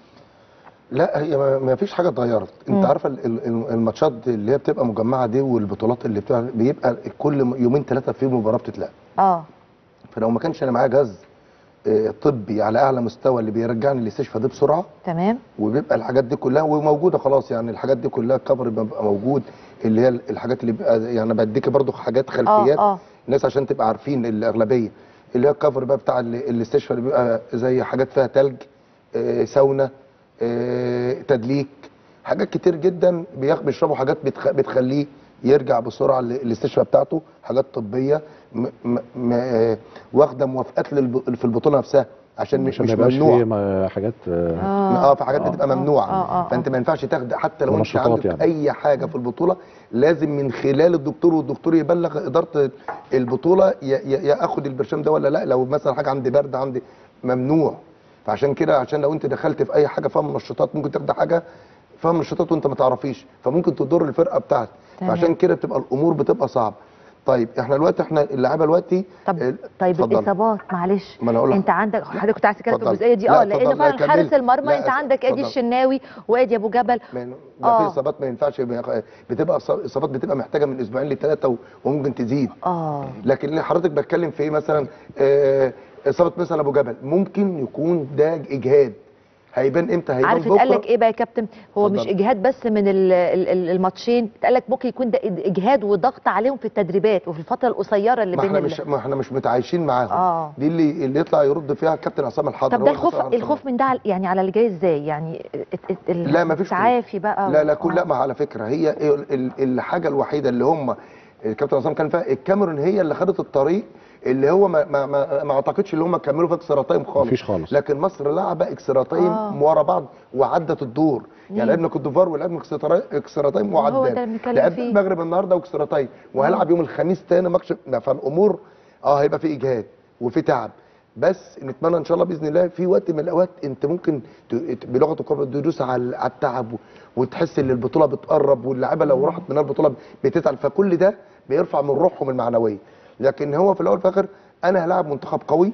لا هي ما- ما فيش حاجه اتغيرت مم. انت عارفه ال- ال- الماتشات اللي هي بتبقى مجمعه دي والبطولات اللي بتبقى بيبقى كل يومين ثلاثه في مباراه بتتلعب اه فلو ما كانش انا معايا جهاز آه، طبي على اعلى مستوى اللي بيرجعني الاستشفاء ده بسرعه تمام وبيبقى الحاجات دي كلها وموجوده خلاص يعني الحاجات دي كلها الكفر بيبقى موجود اللي هي الحاجات اللي بيبقى يعني بديكي برضو حاجات خلفيات اه الناس عشان تبقى عارفين الاغلبيه اللي هي الكفر بقى بتاع ال- الاستشفاء اللي بيبقى زي حاجات فيها تلج آه، ساونا آه، تدليك حاجات كتير جدا بياخ- بيشربوا حاجات بتخ... بتخليه يرجع بسرعه ل- الاستشفاء بتاعته حاجات طبيه م... م... م... آه، واخده موافقات للب... في البطوله نفسها عشان مش, عشان مش ما يبقاش ممنوع فيه ما- حاجات آه، اه في حاجات آه. بتبقى ممنوعه آه، آه، آه. فانت ما ينفعش تاخد حتى لو انت منشطات عندك يعني. اي حاجه في البطوله لازم من خلال الدكتور والدكتور يبلغ اداره البطوله يا- يا يا اخد البرشام ده ولا لا لو مثلا حاجه عندي برد عندي ممنوع فعشان كده عشان لو انت دخلت في اي حاجه فيها منشطات ممكن تاخد حاجه فيها منشطات وانت ما تعرفيش فممكن تضر الفرقه بتاعتك تمام. فعشان كده بتبقى الامور بتبقى صعبه طيب احنا دلوقتي احنا اللعيبه دلوقتي طب ال- طيب اتفضل. الاصابات معلش ما أنا أقول لك. انت عندك حضرتك كنت عايز تتكلم في اتفضل. الجزئيه دي لا، اه لان اتفضل، لا، فعلا حارس كملي. المرمى لا، انت عندك ادي اتفضل. الشناوي وادي ابو جبل ما ما آه. في اصابات ما ينفعش بتبقى إصاب- اصابات بتبقى محتاجه من اسبوعين لثلاثه وممكن تزيد اه لكن اللي حضرتك بتكلم في ايه مثلا آه، اصابه مثلا ابو جبل ممكن يكون ده اجهاد هيبان امتى هيبان عارف اتقال لك بكره ايه بقى يا كابتن هو اتفضل. مش اجهاد بس من ال- ال- ال- الماتشين اتقال لك ممكن يكون ده اجهاد وضغط عليهم في التدريبات وفي الفتره القصيره اللي ما بين احنا ال- مش ما احنا مش متعايشين معاهم آه. دي اللي اللي يطلع يرد فيها الكابتن عصام الحضري طب هو ده اللي الخوف مسؤول عن الخوف من ده على- يعني على اللي جاي ازاي يعني ات- ات- ال- لا ما فيش خوف. التعافي بقى لا و- لا كل لا آه. ما على فكره هي ال- ال- الحاجه الوحيده اللي هم الكابتن عصام كان فيها الكاميرون هي اللي خدت الطريق اللي هو ما ما ما, ما اعتقدش اللي هم كملوا في اكسترا تايم خالص مفيش خالص. لكن مصر لعبه اكسترا تايم آه. ورا بعض وعدت الدور يعني مم. لعبنا كوت ديفوار ولعبنا إكسترا- اكسترا تايم وهو ده وعدت اللي بنتكلم لعبنا فيه. المغرب النهارده واكسترا تايم وهلعب يوم الخميس تاني ماتش فالامور اه هيبقى في اجهاد وفي تعب بس نتمنى ان شاء الله باذن الله في وقت من الاوقات انت ممكن ت- بلغه الكوره تدوس على على التعب و- وتحس ان البطوله بتقرب واللعيبه لو راحت من البطوله بتتعب فكل ده بيرفع من روحهم المعنويه لكن هو في الاول وفي الاخر انا هلاعب منتخب قوي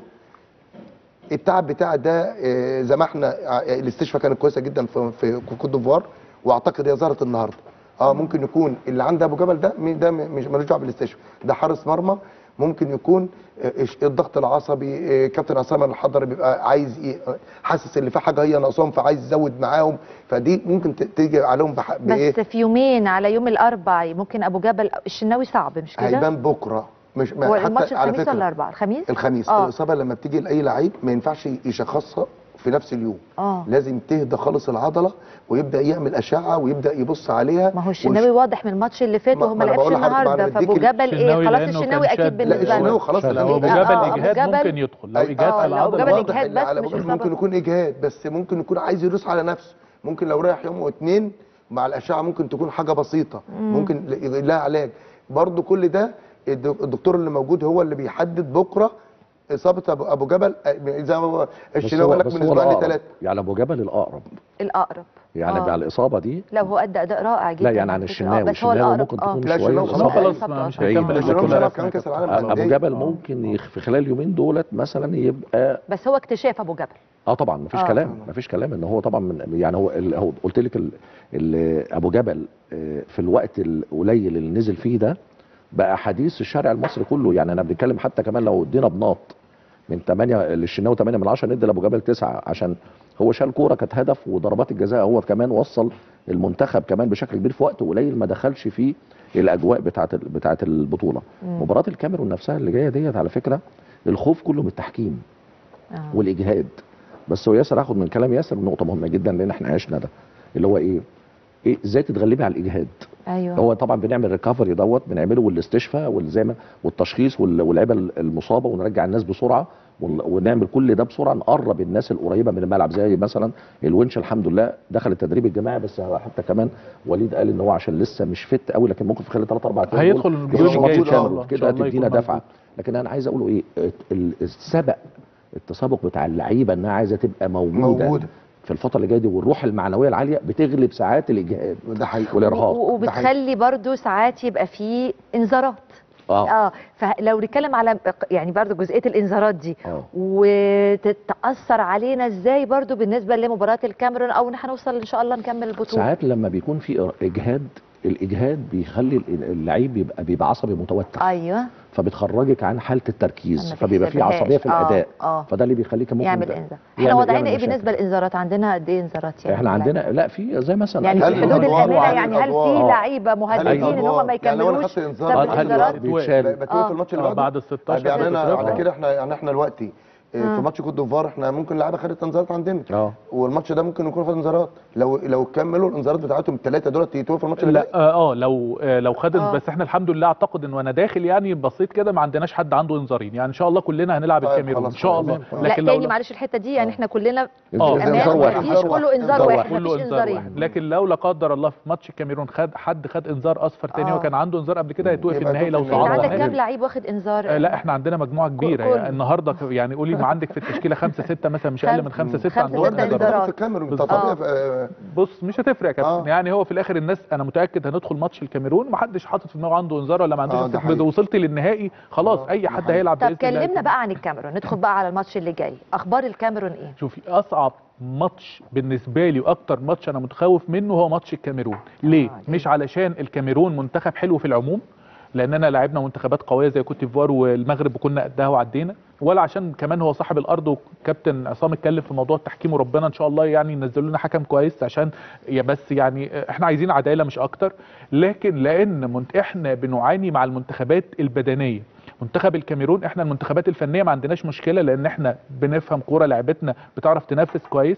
التعب بتاع ده آه، زي ما احنا ع- الاستشفاء كانت كويسه جدا في في كوت ديفوار واعتقد هي ظهرت النهارده اه ممكن يكون اللي عنده ابو جبل ده مين ده م- مش ملوش دعوه بالاستشفاء ده حارس مرمى ممكن يكون آه، إيش- الضغط العصبي آه، كابتن عصام الحضري بيبقى عايز ي- حاسس ان في حاجه هي ناقصاهم فعايز يزود معاهم فدي ممكن ت- تيجي عليهم بح- بايه بس في يومين على يوم الاربع ممكن ابو جبل الشناوي صعب مش كده هيبان بكره مش هو حتى الماتش على الخميس فكرة ولا الاربعاء الخميس الخميس آه. الاصابه لما بتيجي لاي لعيب ما ينفعش يشخصها في نفس اليوم اه لازم تهدى خالص العضله ويبدا يعمل اشعه ويبدا يبص عليها ما هو الشناوي واضح من الماتش اللي فات ما- وهو ما ما أنا لعبش بقول لحضرتك، ما أنا النهارده فابو بديك جبل ايه الشناوي خلاص لأنه الشناوي كان اكيد شد- بالنسبه لا له الشناوي خلاص لو لو ابو آه، جبل آه، أبو اجهاد جبل- ممكن يدخل لو أي- اجهاد آه، في لو العضله جبل واضح إجهاد اللي بس على مش أبو جبل إصابة. ممكن يكون اجهاد بس ممكن يكون عايز يدوس على نفسه ممكن لو رايح يوم واتنين مع الاشعه ممكن تكون حاجه بسيطه ممكن ل- لها علاج برضو كل ده الد- الدكتور اللي موجود هو اللي بيحدد بكره اصابه ابو ابو جبل آه، زي ما هو بس الشناوي هو قال لك بس من هو اسبوعين الأقرب. لثلاثه يعني ابو جبل الاقرب الاقرب يعني آه. بقى الاصابه دي لا هو ادى اداء رائع جدا لا يعني عن على فكرة. الشناوي آه، بس هو الشناوي الأقرب. ممكن آه. تكون لا، شويه الشناوي خلاص خلاص. خلاص إصابته ما- مش بعيد. هيكمل الشناوي مش البطوله هيلعب رسمي كمان كاس كده. العالم ابو للأندية. جبل ممكن يخ- في خلال اليومين دولت مثلا يبقى بس هو اكتشاف ابو جبل اه طبعا مفيش آه. كلام مفيش كلام ان هو طبعا من يعني هو ال- هو قلت لك ال- ال- ابو جبل آه، في الوقت القليل اللي نزل فيه ده بقى حديث الشارع المصري كله يعني انا بنتكلم حتى كمان لو ادينا بناط من 8 للشناوي 8 من 10 ندي لابو جبل 9 عشان هو شال كوره كانت هدف وضربات الجزاء هو كمان وصل المنتخب كمان بشكل كبير في وقت قليل ما دخلش فيه الاجواء بتاعه ال- بتاعه البطوله مم. مباراه الكاميرون نفسها اللي جايه ديت على فكره الخوف كله من التحكيم آه. والاجهاد بس هو ياسر هاخد من كلام ياسر نقطه مهمه جدا لان احنا عشنا ده اللي هو ايه ايه ازاي تتغلبي على الاجهاد ايوه هو طبعا بنعمل ريكفري دوت بنعمله والاستشفاء والزي ما والتشخيص وال- واللعيبه المصابه ونرجع الناس بسرعه ون- ونعمل كل ده بسرعه نقرب الناس القريبه من الملعب زي مثلا الونش الحمد لله دخل التدريب الجماعي بس هو حتى كمان وليد قال ان هو عشان لسه مش فت قوي لكن ممكن في خلال 3 4 ايام هيدخل دول الجيم يخش الجاي ماتش إن شاء كامل الله. إن كده شاء الله تدينا يكون دفعه موجود. لكن انا عايز اقوله ايه ال- السبق التسابق بتاع اللعيبه انها عايزه تبقى موجوده, موجودة. في الفتره اللي جايه دي والروح المعنويه العاليه بتغلب ساعات الاجهاد ده حقيقي والارهاق و- وبتخلي برضو ساعات يبقى فيه انذارات اه اه فلو نتكلم على يعني برضو جزئيه الانذارات دي اه وتتاثر علينا ازاي برضو بالنسبه لمباراه الكاميرون او ان احنا نوصل ان شاء الله نكمل البطوله ساعات لما بيكون في اجهاد الاجهاد بيخلي اللعيب بيبقى بيبقى عصبي متوتر ايوه فبتخرجك عن حاله التركيز ما فبيبقى في بيحسبهاش. عصبيه في آه، الاداء آه. فده اللي بيخليك ممكن يعمل ده- انذار احنا يعمل- وضعنا يعمل ايه مشاكل. بالنسبه للانذارات عندنا قد ايه انذارات يعني احنا في اللعب؟ عندنا لا في زي مثلا يعني هل في حدود الأدوار الامانه وعن يعني هل في الأدوار؟ لعيبه مهددين ان الأدوار؟ هم ما يعني لو أنا يكملوش خدت إنذار، بسبب هل- هل الانذارات الأدوار؟ بيتشال. بقى في آه. الماتش آه، اللي بعده بعد ال 16 يعني انا بتترفع. على كده احنا يعني احنا دلوقتي آه، آه. في ماتش كوت ديفوار احنا ممكن لعيبه خدت انذارات عندنا اه والماتش ده ممكن يكون فيه انذارات لو لو كملوا الانذارات بتاعتهم الثلاثه دول يتوقفوا الماتش اللي لا اه آه، لو آه لو خد آه. بس احنا الحمد لله اعتقد ان وانا داخل يعني بصيت كده ما عندناش حد عنده انذارين يعني ان شاء الله كلنا هنلعب طيب الكاميرون ان خلاص، شاء خلاص. الله لا، لا لكن لو تاني معلش الحته دي يعني احنا كلنا آه، امان انذار واحد مفيش انذار كله واحد. انذار واحد كله مفيش انذار انذارين واحد لكن لو لا قدر الله في ماتش الكاميرون خد حد خد انذار اصفر تاني آه. هو كان عنده انذار قبل كده هيتوقف يبقى النهائي لو يتوقف انت النهائي. صعدنا عندك النهائي. كام لعيب واخد انذار آه، لا احنا عندنا مجموعه كبيره كله. يعني النهارده ك- يعني قولي ما عندك في التشكيله خمسه سته مثلا مش اقل من خمسه سته خمسة عندهم ستة وانت انذارات. انذارات في الكاميرون انت بالظبط. طبيعي آه، بص مش هتفرق يا كابتن آه. يعني هو في الاخر الناس انا متاكد هندخل ماتش الكاميرون محدش حاطط في دماغه عنده انذار ولا ما عندوش آه، بس ده حقيقي. وصلت للنهائي خلاص آه، اي ده حد حقيقي. هيلعب طب بإذن الله كلمنا بقى عن الكاميرون ندخل بقى على الماتش اللي جاي اخبار الكاميرون ايه شوفي اصعب ماتش بالنسبه لي واكتر ماتش انا متخوف منه هو ماتش الكاميرون ليه آه، مش علشان الكاميرون منتخب حلو في العموم لاننا لعبنا منتخبات قويه زي كوت ديفوار والمغرب وكنا قدها وعدينا ولا عشان كمان هو صاحب الارض وكابتن عصام اتكلم في موضوع التحكيم وربنا ان شاء الله يعني ينزلوا لنا حكم كويس عشان يا بس يعني احنا عايزين عداله مش اكتر لكن لان منت احنا بنعاني مع المنتخبات البدنيه منتخب الكاميرون احنا المنتخبات الفنيه ما عندناش مشكله لان احنا بنفهم كوره لعبتنا بتعرف تنافس كويس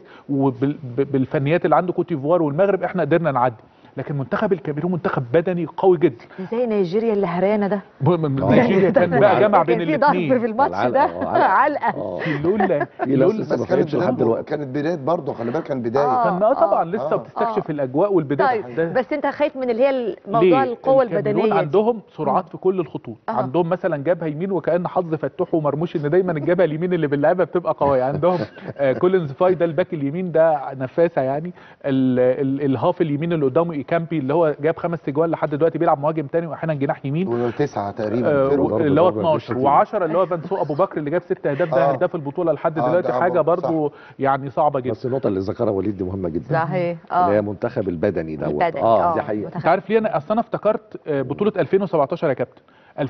وبالفنيات اللي عنده كوت ديفوار والمغرب احنا قدرنا نعدي لكن منتخب الكاميرون منتخب بدني قوي جدا زي نيجيريا اللي هرانه ده نيجيريا كان بقى جمع بين كان في ضرب في الاثنين الماتش العلقة، ده آه، علقة. علقه اه لولا في ناس لولا لسه ما بس كانت فهمتش لحد بداية دلوقتي كانت بدايه برضه خلي بالك كان بدايه آه. كان اه طبعا آه، لسه آه. بتستكشف آه. الاجواء والبدايه طيب ده بس انت خايف من اللي هي موضوع ليه؟ القوه الكاميرون البدنيه دي. عندهم سرعات في كل الخطوط أها. عندهم مثلا جبهه يمين وكان حظ فتوح ومرموش ان دايما الجبهه اليمين اللي باللعبه بتبقى قويه عندهم آه كولينز فاي ده الباك اليمين ده نفاسه يعني ال ال الهاف اليمين اللي قدامه ايكامبي اللي هو جاب خمس تجوال لحد دلوقتي بيلعب مهاجم تاني واحيانا جناح يمين وتسعه تقريبا آه، فرق. ضربة اللي هو ضربة 12 بالشكل. و10 اللي هو فانسو ابو بكر اللي جاب ست اهداف ده آه. هداف البطوله لحد آه، دلوقتي ده حاجه أبو- برضو يعني صعبه جدا بس النقطه اللي ذكرها وليد دي مهمه جدا صحيح اللي هي اه منتخب البدني دوت البدني، اه آه، دي حقيقه متخ- انت عارف ليه انا اصل انا افتكرت آه، بطوله 2017 يا كابتن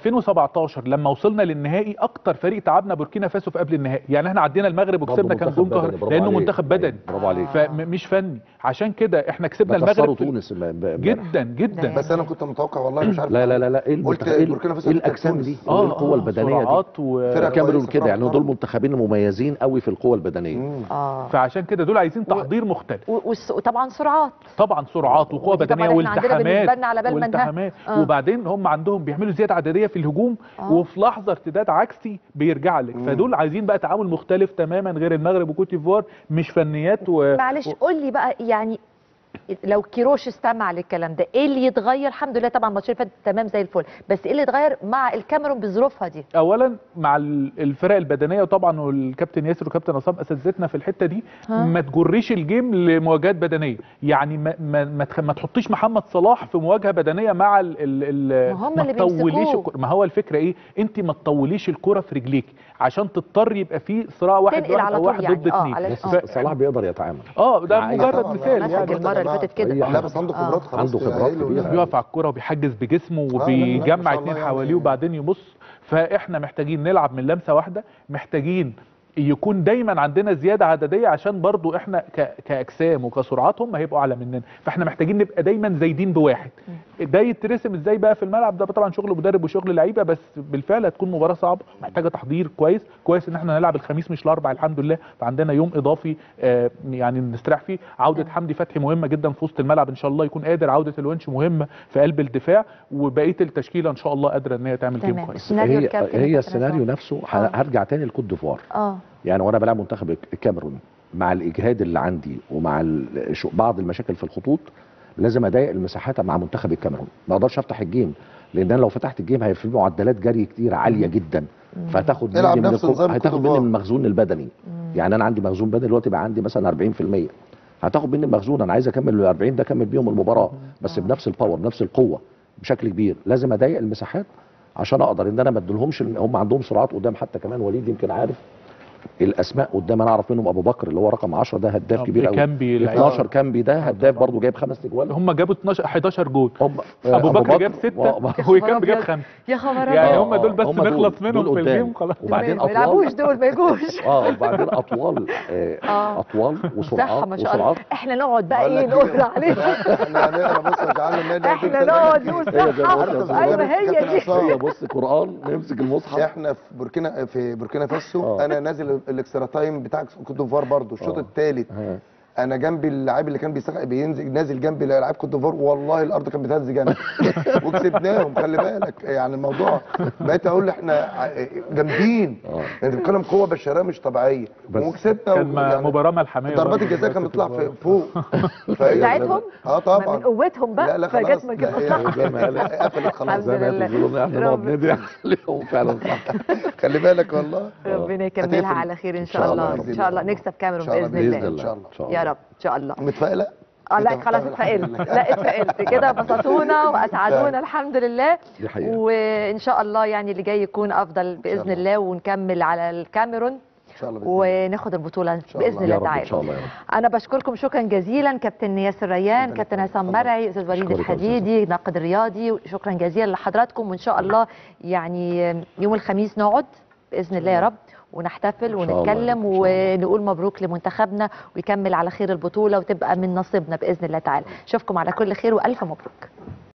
2017 لما وصلنا للنهائي اكتر فريق تعبنا بوركينا فاسو في قبل النهائي يعني احنا عدينا المغرب برضه وكسبنا كان منتخب جون بدني، قهر برافو لانه عليك. منتخب بدني أيوة، برافو عليك فمش فني عشان كده احنا كسبنا ده كسروا المغرب في- تونس م- ب- امبارح. جدا جدا بس انا كنت متوقع والله مش عارف لا لا لا لا ايه قلت المنتخب- ايه بوركينا فاسو ايه دي كانت الاجسام تونس. دي اه وايه القوه البدنيه دي سرعات و... فرق الكاميرون كويسة كده في يعني الأرض. دول منتخبين مميزين قوي في القوه البدنيه مم. اه فعشان كده دول عايزين تحضير مختلف و- والس- وطبعا سرعات طبعا سرعات وقوه ودي طبعاً بدنيه إحنا عندنا بالنسبة والتحامات لنا على بال ما انتهى. والتحامات آه. وبعدين هم عندهم بيعملوا زياده عدديه في الهجوم آه. وفي لحظه ارتداد عكسي بيرجع لك مم. فدول عايزين بقى تعامل مختلف تماما غير المغرب وكوت ديفوار مش فنيات و... معلش قول لي بقى يعني لو كيروش استمع للكلام ده ايه اللي يتغير الحمد لله طبعا الماتش اللي فات تمام زي الفل بس ايه اللي يتغير مع الكاميرون بظروفها دي اولا مع ال- الفرق البدنيه وطبعا والكابتن ياسر وكابتن عصام اساتذتنا في الحته دي ها. ما تجريش الجيم لمواجهات بدنيه يعني ما ما, ما, تخ- ما تحطيش محمد صلاح في مواجهه بدنيه مع ال ال ال ما هم ما اللي تطوليش بيمسكوه. الكرة. ما هو الفكره ايه انت ما تطوليش الكره في رجليك عشان تضطر يبقى في صراع واحد تنقل واحد على او طول واحد يعني ضد اه اثنين على بس آه. صلاح بيقدر يتعامل اه ده معايا مجرد طبعاً. مثال مسك يعني المرة اللي فاتت كده. لا بس عنده آه. خبرات خلاص عنده خبرات عيله كبيرة. ولا- بيقف على الكرة وبيحجز بجسمه لا، لا، ما وبيجمع شاء اتنين الله حواليه يعني. وبعدين يبص فاحنا محتاجين نلعب من لمسة واحدة محتاجين يكون دايما عندنا زياده عدديه عشان برضو احنا ك... كاجسام وكسرعات هم هيبقوا اعلى مننا فاحنا محتاجين نبقى دايما زايدين بواحد ده يترسم ازاي بقى في الملعب ده طبعا شغل مدرب وشغل لعيبه بس بالفعل هتكون مباراه صعبه محتاجه تحضير كويس كويس ان احنا نلعب الخميس مش الاربع الحمد لله فعندنا يوم اضافي آه يعني نستريح فيه عوده حمدي فتحي مهمه جدا في وسط الملعب ان شاء الله يكون قادر عوده الونش مهمه في قلب الدفاع وبقيه التشكيله ان شاء الله قادره ان هي تعمل جيم تمام. كويس سيناريو هي الكابتن هي كابتن السيناريو عصام. نفسه ه- آه. هرجع تاني لكوت ديفوار اه يعني وانا بلعب منتخب الكاميرون مع الاجهاد اللي عندي ومع ال- شو- بعض المشاكل في الخطوط لازم اضيق المساحات مع منتخب الكاميرون ما اقدرش افتح الجيم لان انا لو فتحت الجيم هيبقى في معدلات جري كتير عاليه جدا فهتاخد العب مني من نفس الكو- نظام هتاخد كوت مني من ديفوار. المخزون البدني يعني انا عندي مخزون بدني دلوقتي بقى عندي مثلا 40% هتاخد مني المخزون انا عايز اكمل ال 40 ده اكمل بيهم المباراه بس بنفس الباور بنفس القوه بشكل كبير لازم اضيق المساحات عشان اقدر ان انا ما اديلهمش هم عندهم سرعات قدام حتى كمان وليد يمكن عارف الاسماء قدام انا اعرف منهم ابو بكر اللي هو رقم 10 ده هداف آه، كبير قوي كامبي لعيب. 12 كامبي ده هداف برضه جايب خمس اجوال هم جابوا 12 11 جول هم ابو بكر جاب و- ستة و- وكان جاب أبيض. خمسة يا خبر يعني أبيض. هم دول بس هم دول- نخلص منهم دول في قدام. الجيم خلاص وبعدين ما يلعبوش اطوال دول ما يجوش اه وبعدين اطوال آه آه. اطوال صح وسرعات ما شاء الله وسرعات احنا نقعد بقى بقول ايه لك نقرا عليه احنا هنقرا بص يا جعان النادي احنا نقعد نقول هي زي صح ما قلت يا ايوه زلمة. هي دي عصام. هي بص قران نمسك المصحف احنا في بوركينا في بوركينا فاسو آه. انا نازل ال- الاكسترا تايم بتاع كوت ديفوار برضه الشوط آه. الثالث ها. انا جنبي اللاعب اللي كان بيسخ... بينزل نازل جنبي لاعب كوت ديفوار والله الارض كانت بتهز جنبي وكسبناهم خلي بالك يعني الموضوع بقيت اقول احنا ع- جامدين آه. انت بتتكلم قوه بشريه مش طبيعيه بس وكسبنا كان و- يعني مباراه ملحميه ضربات برضه الجزاء كانت دلوقتي بتطلع في في فوق فهي- بتاعتهم؟ اه ما طبعا من قوتهم بقى لا لا فجت خلاص من لا، كده هي- زي ما قالت. قفلت خلاص الحمد زي ما لله. بيقولوا احنا نقعد رب- ندعي عليهم فعلا صح خلي بالك والله ربنا هتقفل. يكملها على خير ان شاء شاء الله الله يا رب. ان شاء الله نكسب كاميرون إن شاء الله باذن باذن الله الله إن شاء الله. ان شاء الله يا رب ان شاء الله متفائله اه لا أنت خلاص متفائل؟ اتفائلت لا اتفائلت كده بسطونا واسعدونا الحمد لله دي حقيقه وان شاء الله يعني اللي جاي يكون افضل باذن الله. الله ونكمل على الكاميرون ان شاء الله بإذن الله. وناخد البطوله شاء الله. باذن يا الله رب ان تعالى شاء الله يا رب انا بشكركم شكرا جزيلا كابتن ياسر ريان ربنا كابتن يخليك. عصام اتفضل. مرعي استاذ وليد أشكرك يا الحديدي ناقد رياضي شكرا جزيلا لحضراتكم وان شاء الله يعني يوم الخميس نقعد باذن الله يا رب ونحتفل إن شاء الله، ونتكلم إن شاء الله. ونقول مبروك لمنتخبنا ويكمل على خير البطوله وتبقى من نصيبنا باذن الله تعالى اشوفكم على كل خير والف مبروك